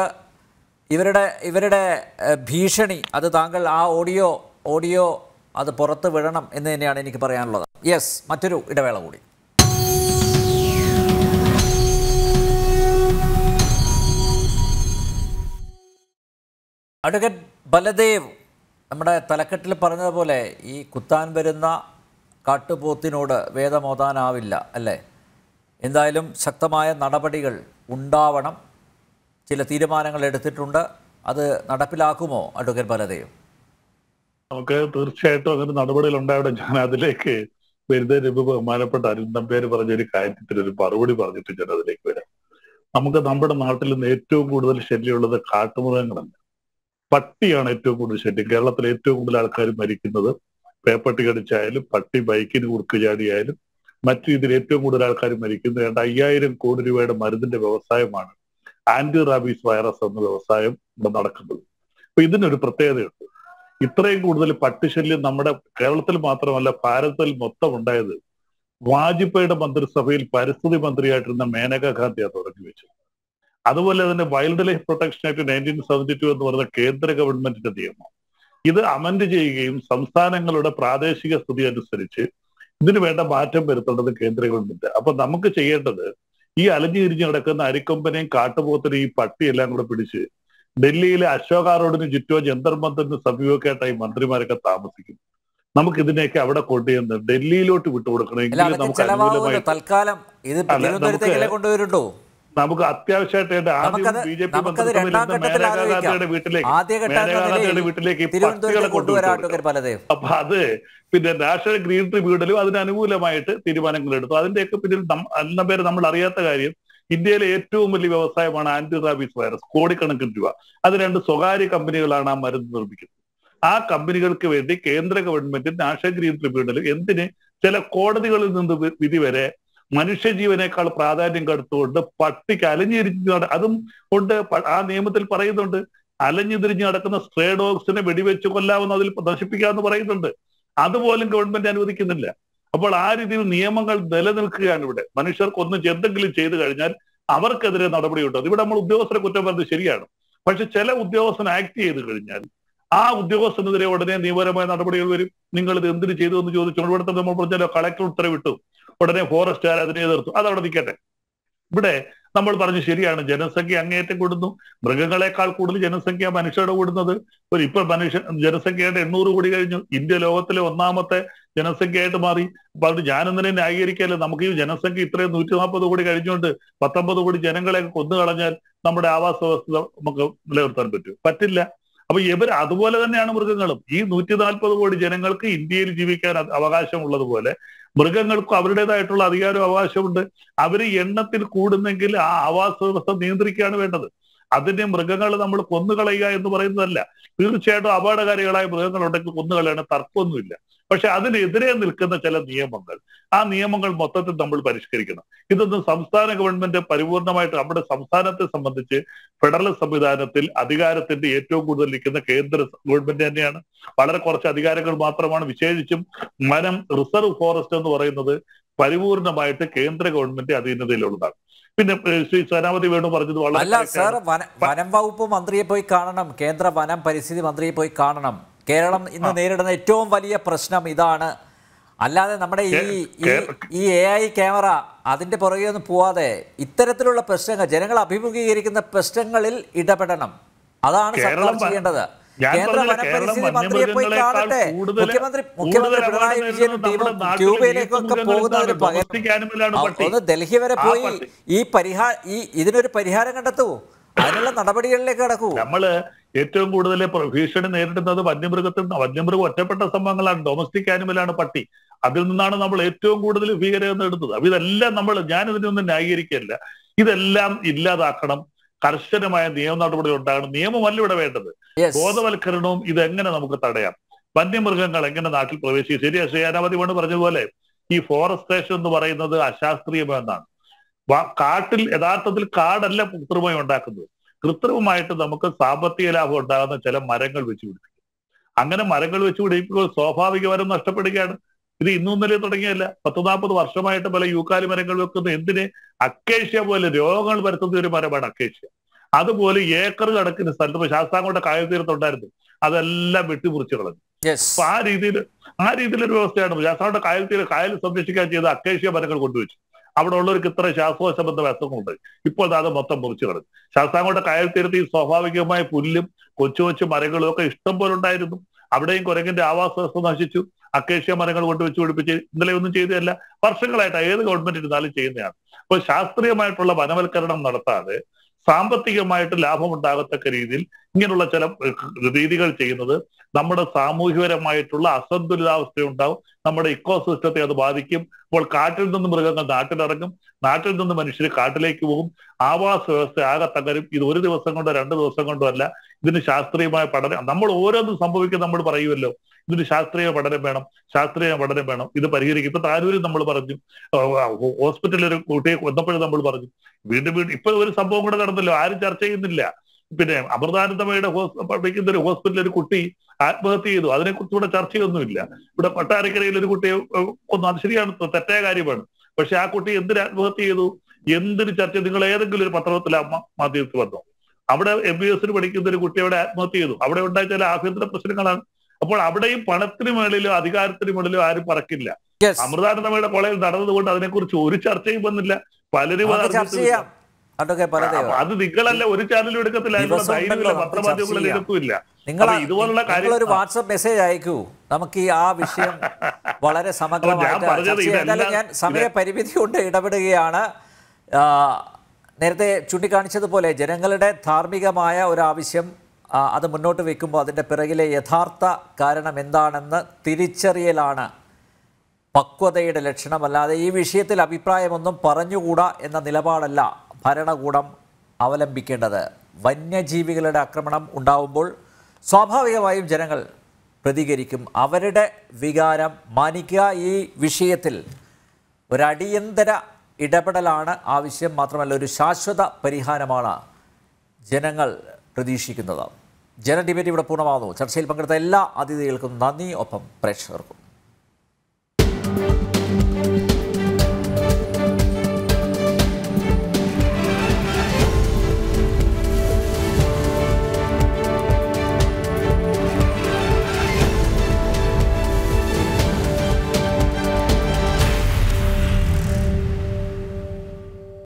A: ഇവരുടെ ഇവരുടെ ഏഹ്, ഭീഷണി അത് താങ്കൾ ആ ഓഡിയോ ഓഡിയോ അത് പുറത്ത് വിടണം എന്ന് തന്നെയാണ് എനിക്ക് പറയാനുള്ളത് യെസ് മറ്റൊരു ഇടവേള കൂടി അഡ്വക്കേറ്റ് ബലദേവ് നമ്മുടെ തലക്കെട്ടിൽ പറഞ്ഞതുപോലെ ഈ കുത്താൻ വരുന്ന കാട്ടുപോത്തിനോട് വേദമോതാനാവില്ല അല്ലേ എന്തായാലും ശക്തമായ നടപടികൾ ഉണ്ടാവണം ചില തീരുമാനങ്ങൾ എടുത്തിട്ടുണ്ട് അത് നടപ്പിലാക്കുമോ അഡ്വക്കേറ്റ് ബലദേവ്
E: നമുക്ക് തീർച്ചയായിട്ടും അങ്ങനെ നടപടികൾ ഉണ്ടാവിടെ ഞാൻ അതിലേക്ക് വരുന്നതിന് മുമ്പ് ബഹുമാനപ്പെട്ട അരുന്തം പേര് പറഞ്ഞ ഒരു കാര്യത്തിൽ ഒരു മറുപടി പറഞ്ഞിട്ട് ഞാൻ അതിലേക്ക് വരാം നമുക്ക് നമ്മുടെ നാട്ടിൽ നിന്ന് ഏറ്റവും കൂടുതൽ ശല്യമുള്ളത് കാട്ടുമൃഗങ്ങളല്ല പട്ടിയാണ് ഏറ്റവും കൂടുതൽ ശല്യം കേരളത്തിൽ ഏറ്റവും കൂടുതൽ ആൾക്കാർ മരിക്കുന്നത് പേപ്പട്ടി കടിച്ചായാലും പട്ടി ബൈക്കിന് കുറുക്ക് ചാടിയായാലും മറ്റു രീതിയിൽ ഏറ്റവും കൂടുതൽ ആൾക്കാർ മരിക്കുന്നത് ഏതാണ്ട് അയ്യായിരം കോടി രൂപയുടെ മരുന്നിന്റെ വ്യവസായമാണ് ആന്റി റാബീസ് വൈറസ് എന്ന വ്യവസായം ഇവിടെ നടക്കുന്നത് അപ്പൊ ഇതിനൊരു പ്രത്യേകതയുണ്ട് ഇത്രയും കൂടുതൽ പട്ടിശല്യം നമ്മുടെ കേരളത്തിൽ മാത്രമല്ല ഭാരതത്തിൽ മൊത്തം ഉണ്ടായത് വാജ്പേയിയുടെ മന്ത്രിസഭയിൽ പരിസ്ഥിതി മന്ത്രിയായിട്ടിരുന്ന മേനക ഗാന്ധിയാണ് തുടങ്ങി വെച്ചത് അതുപോലെ തന്നെ wildlife protection act nineteen seventy two എന്ന് പറയുന്ന കേന്ദ്ര ഗവൺമെന്റിന്റെ നിയമം ഇത് അമെന്റ് ചെയ്യുകയും സംസ്ഥാനങ്ങളുടെ പ്രാദേശിക സ്ഥിതി അനുസരിച്ച് ഇതിന് വേണ്ട മാറ്റം വരുത്തേണ്ടത് കേന്ദ്ര ഗവൺമെന്റ് അപ്പൊ നമുക്ക് ചെയ്യേണ്ടത് ഈ അലഞ്ഞു തിരിഞ്ഞു കിടക്കുന്ന അരിക്കൊമ്പനെയും കാട്ടുപോത്തിനെയും ഈ പട്ടിയെല്ലാം കൂടെ പിടിച്ച് ഡൽഹിയിലെ അശോക റോഡിന് ചുറ്റോ ജന്തർ മന്ദറിന് സമീപമൊക്കെയായിട്ടായി മന്ത്രിമാരൊക്കെ താമസിക്കും നമുക്ക് ഇതിനെയൊക്കെ അവിടെ കൊണ്ടുചെന്ന് ഡൽഹിയിലോട്ട്
A: അല്ല
E: വിട്ടുകൊടുക്കണമെങ്കിൽ
A: അതൊക്കെ
E: നമുക്ക്
A: ചെലവാകുമല്ലോ
E: അനുകൂലമായിട്ട്
A: തൽക്കാലം ഇത്
E: അല്ല,
A: തിരുവനന്തപുരത്തേക്കല്ലേ
E: നമുക്ക്
A: കൊണ്ടുവരുള്ളൂ
E: നമുക്ക് അത്യാവശ്യമായിട്ട് ആദ്യം
A: നമുക്കത്
E: ബി ജെ പി
A: നമുക്കത് രണ്ടാം ഘട്ടത്തിൽ ആലോചിക്കാം
E: ഗാന്ധിയുടെ വീട്ടിലേക്ക്
A: ആദ്യഘട്ടം എന്ന
E: മേനകാ
A: നിലയിൽ
E: ഗാന്ധിയുടെ വീട്ടിലേക്ക് ഈ പട്ടികളെ
A: തിരുവനന്തപുരത്തേക്ക് കൊണ്ടുവരാം
E: കൊണ്ടുവരാം
A: അഡ്വക്കേറ്റ് പലതേവ്
E: അപ്പൊ അത് പിന്നെ നാഷണൽ ഗ്രീൻ ട്രിബ്യൂണലും അതിന് അനുകൂലമായിട്ട് തീരുമാനങ്ങൾ എടുത്തു അതിന്റെയൊക്കെ പിന്നിൽ നം- എന്ന പേര് നമ്മൾ അറിയാത്ത കാര്യം ഇന്ത്യയിലെ ഏറ്റവും വലിയ വ്യവസായമാണ് ആന്റി റാബീസ് വൈറസ് കോടിക്കണക്കിന് രൂപ അത് രണ്ട് സ്വകാര്യ കമ്പനികളാണ് ആ മരുന്ന് നിർമ്മിക്കുന്നത് ആ കമ്പനികൾക്ക് വേണ്ടി കേന്ദ്ര ഗവൺമെന്റ് നാഷണൽ ഗ്രീൻ ട്രിബ്യൂണൽ എന്തിന് ചില കോടതികളിൽ നിന്ന് വി- വിധി വരെ മനുഷ്യജീവനേക്കാൾ പ്രാധാന്യം കടുത്തുകൊണ്ട് പട്ടിക്ക് അലഞ്ഞിരിഞ്ഞ് നട അതും ഉണ്ട് പ- ആ നിയമത്തിൽ പറയുന്നുണ്ട് അലഞ്ഞുതിരിഞ്ഞ് നടക്കുന്ന സ്ട്രേ ഡോഗ്സിനെ വെടിവെച്ച് കൊല്ലാവുന്ന അതിൽ നശിപ്പിക്കാമെന്ന് പറയുന്നുണ്ട് അതുപോലും ഗവൺമെന്റ് അനുവദിക്കുന്നില്ല അപ്പോൾ ആ രീതിയിൽ നിയമങ്ങൾ നിലനിൽക്കുകയാണ് ഇവിടെ മനുഷ്യർക്ക് ഒന്നും എന്തെങ്കിലും ചെയ്തു കഴിഞ്ഞാൽ അവർക്കെതിരെ നടപടിയുണ്ട് ഇവിടെ നമ്മൾ ഉദ്യോഗസ്ഥരെ കുറ്റം പറഞ്ഞത് ശരിയാണ് പക്ഷെ ചില ഉദ്യോഗസ്ഥൻ ആക്ട് ചെയ്ത് കഴിഞ്ഞാൽ ആ ഉദ്യോഗസ്ഥനെതിരെ ഉടനെ നിയമപരമായ നടപടികൾ വരും നിങ്ങൾ ഇത് എന്തിനു ചെയ്തു എന്ന് ചോദിച്ചു ഇവിടുത്തെ നമ്മൾ പറഞ്ഞല്ലോ കളക്ടർ ഉത്തരവിട്ടു ഉടനെ ഫോറസ്റ്റുകാർ അതിനെ എതിർത്തു അതവിടെ നിൽക്കട്ടെ ഇവിടെ നമ്മൾ പറഞ്ഞു ശരിയാണ് ജനസംഖ്യ അങ്ങേയറ്റം കൂടുന്നു മൃഗങ്ങളെക്കാൾ കൂടുതൽ ജനസംഖ്യ മനുഷ്യരുടെ കൂടുന്നത് ഒരു ഇപ്പൊ മനുഷ്യ ജനസംഖ്യയുടെ എണ്ണൂറ് കോടി കഴിഞ്ഞു ഇന്ത്യ ലോകത്തിലെ ഒന്നാമത്തെ ജനസംഖ്യയായിട്ട് മാറി അപ്പൊ അത് ഞാനൊന്നിനെ ന്യായീകരിക്കല്ലേ നമുക്ക് ഈ ജനസംഖ്യ ഇത്രയും നൂറ്റി നാൽപ്പത് കോടി കഴിഞ്ഞുകൊണ്ട് പത്തൊമ്പത് കോടി ജനങ്ങളെ കൊന്നു കളഞ്ഞാൽ നമ്മുടെ ആവാസ വ്യവസ്ഥ നമുക്ക് നിലനിർത്താൻ പറ്റും പറ്റില്ല അപ്പൊ ഇവർ അതുപോലെ തന്നെയാണ് മൃഗങ്ങളും ഈ നൂറ്റി നാൽപ്പത് കോടി ജനങ്ങൾക്ക് ഇന്ത്യയിൽ ജീവിക്കാൻ അ- അവകാശമുള്ളതുപോലെ മൃഗങ്ങൾക്കും അവരുടേതായിട്ടുള്ള അധികാരവും അവകാശമുണ്ട് അവര് എണ്ണത്തിൽ കൂടുന്നെങ്കിൽ ആ ആവാസ വ്യവസ്ഥ നിയന്ത്രിക്കുകയാണ് വേണ്ടത് അതിനെ മൃഗങ്ങൾ നമ്മൾ കൊന്നുകളയുക എന്ന് പറയുന്നതല്ല തീർച്ചയായിട്ടും അപകടകാരികളായ മൃഗങ്ങളുണ്ടെങ്കിൽ കൊന്നുകളയാണ് തർക്കമൊന്നുമില്ല പക്ഷെ അതിനെതിരെ നിൽക്കുന്ന ചില നിയമങ്ങൾ ആ നിയമങ്ങൾ മൊത്തത്തിൽ നമ്മൾ പരിഷ്കരിക്കണം ഇതൊന്നും സംസ്ഥാന ഗവൺമെന്റ് പരിപൂർണമായിട്ട് നമ്മുടെ സംസ്ഥാനത്തെ സംബന്ധിച്ച് ഫെഡറൽ സംവിധാനത്തിൽ അധികാരത്തിന്റെ ഏറ്റവും കൂടുതൽ നിൽക്കുന്ന കേന്ദ്ര ഗവൺമെന്റ് തന്നെയാണ് വളരെ കുറച്ച് അധികാരങ്ങൾ മാത്രമാണ് വിശേഷിച്ചും വനം റിസർവ് ഫോറസ്റ്റ് എന്ന് പറയുന്നത് പരിപൂർണമായിട്ട് കേന്ദ്ര ഗവൺമെന്റ് അധീനതയിലുള്ളതാണ് പിന്നെ ഏഹ്, ശ്രീ സനാപതി വേണു പറഞ്ഞത് വളരെ
A: അല്ല
E: correct
A: സർ
E: ആണ്.
A: വന വനം വകുപ്പ് മന്ത്രിയെ പോയി കാണണം കേന്ദ്ര വനം പരിസ്ഥിതി മന്ത്രിയെ പോയി കാണണം കേരളം ഇന്ന് നേരിടുന്ന ഏറ്റവും വലിയ പ്രശ്നം ഇതാണ് അല്ലാതെ നമ്മുടെ ഈ ഈ
E: കേ-
A: ഈ എ ഐ ക്യാമറ അതിന്റെ പുറകെ ഒന്നും പോവാതെ ഇത്തരത്തിലുള്ള പ്രശ്നങ്ങൾ ജനങ്ങൾ അഭിമുഖീകരിക്കുന്ന പ്രശ്നങ്ങളിൽ ഇടപെടണം അതാണ് സർക്കാർ
E: കേരളം വ-
A: ചെയ്യേണ്ടത്
E: ഞാൻ
A: കേന്ദ്ര
E: പറഞ്ഞില്ല,
A: വനം
E: കേരളം
A: പരിസ്ഥിതി മന്ത്രിയെ പോയി
E: വന്യമൃഗങ്ങളെക്കാൾ
A: കാണട്ടെ
E: കൂടുതൽ-
A: മുഖ്യമന്ത്രി
E: കൂടുതൽ
A: മുഖ്യമന്ത്രി
E: അപകടം
A: പിണറായി വിജയനും
E: നേരിടുന്നത്
A: ടീമും
E: നമ്മുടെ നാട്ടിലെ
A: ക്യൂബയിലേക്കൊക്കെ
E: വീട്ടുമൃഗങ്ങൾ
A: പോകുന്നതിന്
E: എന്താണ്?
A: പകരം
E: domestic animal ആണ്
A: ആ,
E: പട്ടി.
A: ഒന്ന് ഡൽഹി വരെ
E: ആ
A: പോയി
E: പട്ടി.
A: ഈ പരിഹാ ഈ ഇതിനൊരു പരിഹാരം കണ്ടെത്തൂ അതിനുള്ള നടപടികളിലേക്ക് കടക്കൂ
E: നമ്മള് ഏറ്റവും കൂടുതൽ പ്ര- ഭീഷണി നേരിടുന്നത് വന്യമൃഗത്തിൽ നിന്ന് വന്യമൃഗം ഒറ്റപ്പെട്ട സംഭവങ്ങളാണ് ഡൊമസ്റ്റിക് ആനിമലാണ് പട്ടി അതിൽ നിന്നാണ് നമ്മൾ ഏറ്റവും കൂടുതൽ ഭീകരത നേടുന്നത് അപ്പൊ ഇതെല്ലാം നമ്മൾ ഞാൻ ഇതിനൊന്നും ന്യായീകരിക്കില്ല ഇതെല്ലാം ഇല്ലാതാക്കണം കർശനമായ നിയമ നടപടി ഉണ്ടാകണം നിയമമല്ല ഇവിടെ വേണ്ടത്
A: Yes.
E: ബോധവൽക്കരണവും ഇതെങ്ങനെ നമുക്ക് തടയാം വന്യമൃഗങ്ങൾ എങ്ങനെ നാട്ടിൽ പ്രവേശിക്കും ശരിയാ ശ്രീയാനാമതി വേണു പറഞ്ഞതുപോലെ ഈ ഫോറസ്റ്റേഷൻ എന്ന് പറയുന്നത് അശാസ്ത്രീയമെന്നാണ് വ- കാട്ടിൽ യഥാർത്ഥത്തിൽ കാടല്ല കൃത്രിമമായി ഉണ്ടാക്കുന്നത് കൃത്രിമമായിട്ട് നമുക്ക് സാമ്പത്തിക ലാഭം ഉണ്ടാകുന്ന ചില മരങ്ങൾ വെച്ച് പിടിപ്പിക്കും അങ്ങനെ മരങ്ങൾ വെച്ച് പിടിപ്പിക്കുമ്പോൾ സ്വാഭാവിക മരം നഷ്ടപ്പെടുകയാണ് ഇത് ഇന്നും ഇന്നലെ തുടങ്ങിയല്ല പത്ത് നാൽപ്പത് വർഷമായിട്ട് പല യൂക്കാലി മരങ്ങൾ വെക്കുന്ന എന്തിന് അക്കേഷ്യ പോലെ രോഗങ്ങൾ വരുത്തുന്ന ഒരു മരമാണ് അക്കേഷ്യ അതുപോലെ ഏക്കർ കണക്കിന് സ്ഥലത്ത് ശാസ്താംകോട്ട കായൽ തീരത്തുണ്ടായിരുന്നു അതെല്ലാം വെട്ടിമുറിച്ച് കളഞ്ഞു
A: യെസ്
E: അപ്പൊ ആ രീതിയിൽ ആ രീതിയിലൊരു വ്യവസ്ഥയാണ് ശാസ്താംകോട്ട കായൽ തീര കായൽ സംരക്ഷിക്കാൻ ചെയ്ത അക്കേഷ്യ മരങ്ങൾ കൊണ്ടുവച്ചു അവിടെ ഉള്ളവർക്ക് ഇത്ര ശ്വാസോശബന്ധ വ്യസങ്ങളുണ്ട് ഇപ്പോൾ ദാ അത് മൊത്തം മുറിച്ചു കളഞ്ഞു ശാസ്താംകോട്ട കായൽ തീരത്ത് ഈ സ്വാഭാവികമായ പുല്ലും കൊച്ചു കൊച്ചു മരങ്ങളും ഒക്കെ ഇഷ്ടം പോലെ ഉണ്ടായിരുന്നു അവിടെയും കുരങ്ങിന്റെ ആവാസ വ്യവസ്ഥ നശിച്ചു അക്കേഷ്യ മരങ്ങൾ കൊണ്ടുവച്ച് പിടിപ്പിച്ച് ഇന്നലെ ഒന്നും ചെയ്തതല്ല വർഷങ്ങളായിട്ട് ഏത് ഗവൺമെന്റ് ഇരുന്നാലും ചെയ്യുന്നതാണ് അപ്പോൾ ശാസ്ത്രീയമായിട്ടുള്ള വനവൽക്കരണം നടത്താതെ സാമ്പത്തികമായിട്ട് ലാഭമുണ്ടാകത്തക്ക രീതിയിൽ ഇങ്ങനെയുള്ള ചില ഏഹ്, രീതികൾ ചെയ്യുന്നത് നമ്മുടെ സാമൂഹികപരമായിട്ടുള്ള അസന്തുലിതാവസ്ഥ ഉണ്ടാവും നമ്മുടെ ഇക്കോ സിസ്റ്റത്തെ അത് ബാധിക്കും അപ്പോൾ കാട്ടിൽ നിന്ന് മൃഗങ്ങൾ നാട്ടിലിറങ്ങും നാട്ടിൽ നിന്ന് മനുഷ്യർ കാട്ടിലേക്ക് പോകും ആവാസ വ്യവസ്ഥ ആകെ തകരും ഇത് ഒരു ദിവസം കൊണ്ടോ രണ്ട് ദിവസം കൊണ്ടോ അല്ല ഇതിന് ശാസ്ത്രീയമായ പഠനം നമ്മൾ ഓരോന്നും സംഭവിക്കും നമ്മൾ പറയുമല്ലോ ഇതിന് ശാസ്ത്രീയ പഠനം വേണം ശാസ്ത്രീയ പഠനം വേണം ഇത് പരിഹരിക്കും ഇപ്പൊ താനൂരിൽ നമ്മൾ പറഞ്ഞു ഹോസ്പിറ്റലിൽ ഒരു കുട്ടിയെ കൊന്നപ്പോഴും നമ്മൾ പറഞ്ഞു വീണ്ടും വീണ്ടും ഇപ്പൊ ഒരു സംഭവം കൂടെ നടന്നല്ലോ ആരും ചർച്ച ചെയ്യുന്നില്ല പിന്നെ അമൃതാനന്ദമയുടെ ഹോസ് പഠിക്കുന്ന ഒരു ഹോസ്പിറ്റലിൽ ഒരു കുട്ടി ആത്മഹത്യ ചെയ്തു അതിനെക്കുറിച്ച് ഇവിടെ ചർച്ചയൊന്നുമില്ല ഇവിടെ പട്ടാരക്കരയിൽ ഒരു കുട്ടിയെ ഏഹ്, കൊന്നു അത് ശരിയാണ് തെറ്റായ കാര്യമാണ് പക്ഷെ ആ കുട്ടി എന്തിന് ആത്മഹത്യ ചെയ്തു എന്തിന് ചർച്ച നിങ്ങൾ ഏതെങ്കിലും ഒരു പത്രത്തിൽ മാധ്യമത്തിൽ വന്നോ അവിടെ എം ബി എസിന് പഠിക്കുന്ന ഒരു കുട്ടി അവിടെ ആത്മഹത്യ ചെയ്തു അവിടെ ഉണ്ടായ ചില ആഭ്യന്തര പ്രശ്നങ്ങളാണ് അപ്പോൾ അവിടെയും പണത്തിന് മേളിലോ അധികാരത്തിന് മേളിലോ ആരും പറക്കില്ല
A: യെസ്
E: അമൃതാനന്ദമയുടെ കോളേജിൽ നടന്നതുകൊണ്ട് അതിനെക്കുറിച്ച് ഒരു ചർച്ചയും വന്നില്ല പലരും അത്
A: നമുക്ക് ചർച്ച
E: അറിഞ്ഞിട്ടുമില്ല.
A: ചെയ്യാം അഡ്വക്കേറ്റ് പലതേവ
E: അപ്പൊ അത് നിങ്ങളല്ല ഒരു ചാനലും എടുക്കത്തില്ല അതിനുള്ള
A: ദിവസം
E: ധൈര്യമില്ല
A: ഉണ്ടല്ലോ, നമുക്ക്
E: പത്രമാധ്യമങ്ങളിൽ
A: ചർച്ച ചെയ്യാം.
E: എടുക്കില്ല
A: നിങ്ങൾ
E: അപ്പൊ ഇതുപോലുള്ള കാര്യം-
A: നിങ്ങളൊരു വാട്സപ്പ് മെസ്സേജ് അയക്കൂ നമുക്ക് ഈ ആ വിഷയം വളരെ സമഗ്രമായിട്ട്
E: പറഞ്ഞത്
A: ചർച്ച ചെയ്യാം
E: ഇതെല്ലാം-
A: എന്തായാലും ഞാൻ സമയപരിമിതി കൊണ്ട് ഇടപെടുകയാണ് ആ, നേരത്തെ ചൂണ്ടിക്കാണിച്ചതുപോലെ ജനങ്ങളുടെ ധാർമ്മികമായ ഒരു ആവശ്യം ആ, അത് മുന്നോട്ട് വെക്കുമ്പോൾ അതിൻ്റെ പിറകിലെ യഥാർത്ഥ കാരണം എന്താണെന്ന് തിരിച്ചറിയലാണ് പക്വതയുടെ ലക്ഷണമല്ലാതെ ഈ വിഷയത്തിൽ അഭിപ്രായമൊന്നും പറഞ്ഞുകൂടാ എന്ന നിലപാടല്ല ഭരണകൂടം അവലംബിക്കേണ്ടത് വന്യജീവികളുടെ ആക്രമണം ഉണ്ടാവുമ്പോൾ സ്വാഭാവികമായും ജനങ്ങൾ പ്രതികരിക്കും അവരുടെ വികാരം മാനിക്കുക ഈ വിഷയത്തിൽ ഒരടിയന്തര ഇടപെടലാണ് ആവശ്യം മാത്രമല്ല ഒരു ശാശ്വത പരിഹാരമാണ് ജനങ്ങൾ പ്രതീക്ഷിക്കുന്നത് ജന ഡിബേറ്റ് ഇവിടെ പൂർണ്ണമാകുന്നു ചർച്ചയിൽ പങ്കെടുത്ത എല്ലാ അതിഥികൾക്കും നന്ദി ഒപ്പം പ്രേക്ഷകർക്കും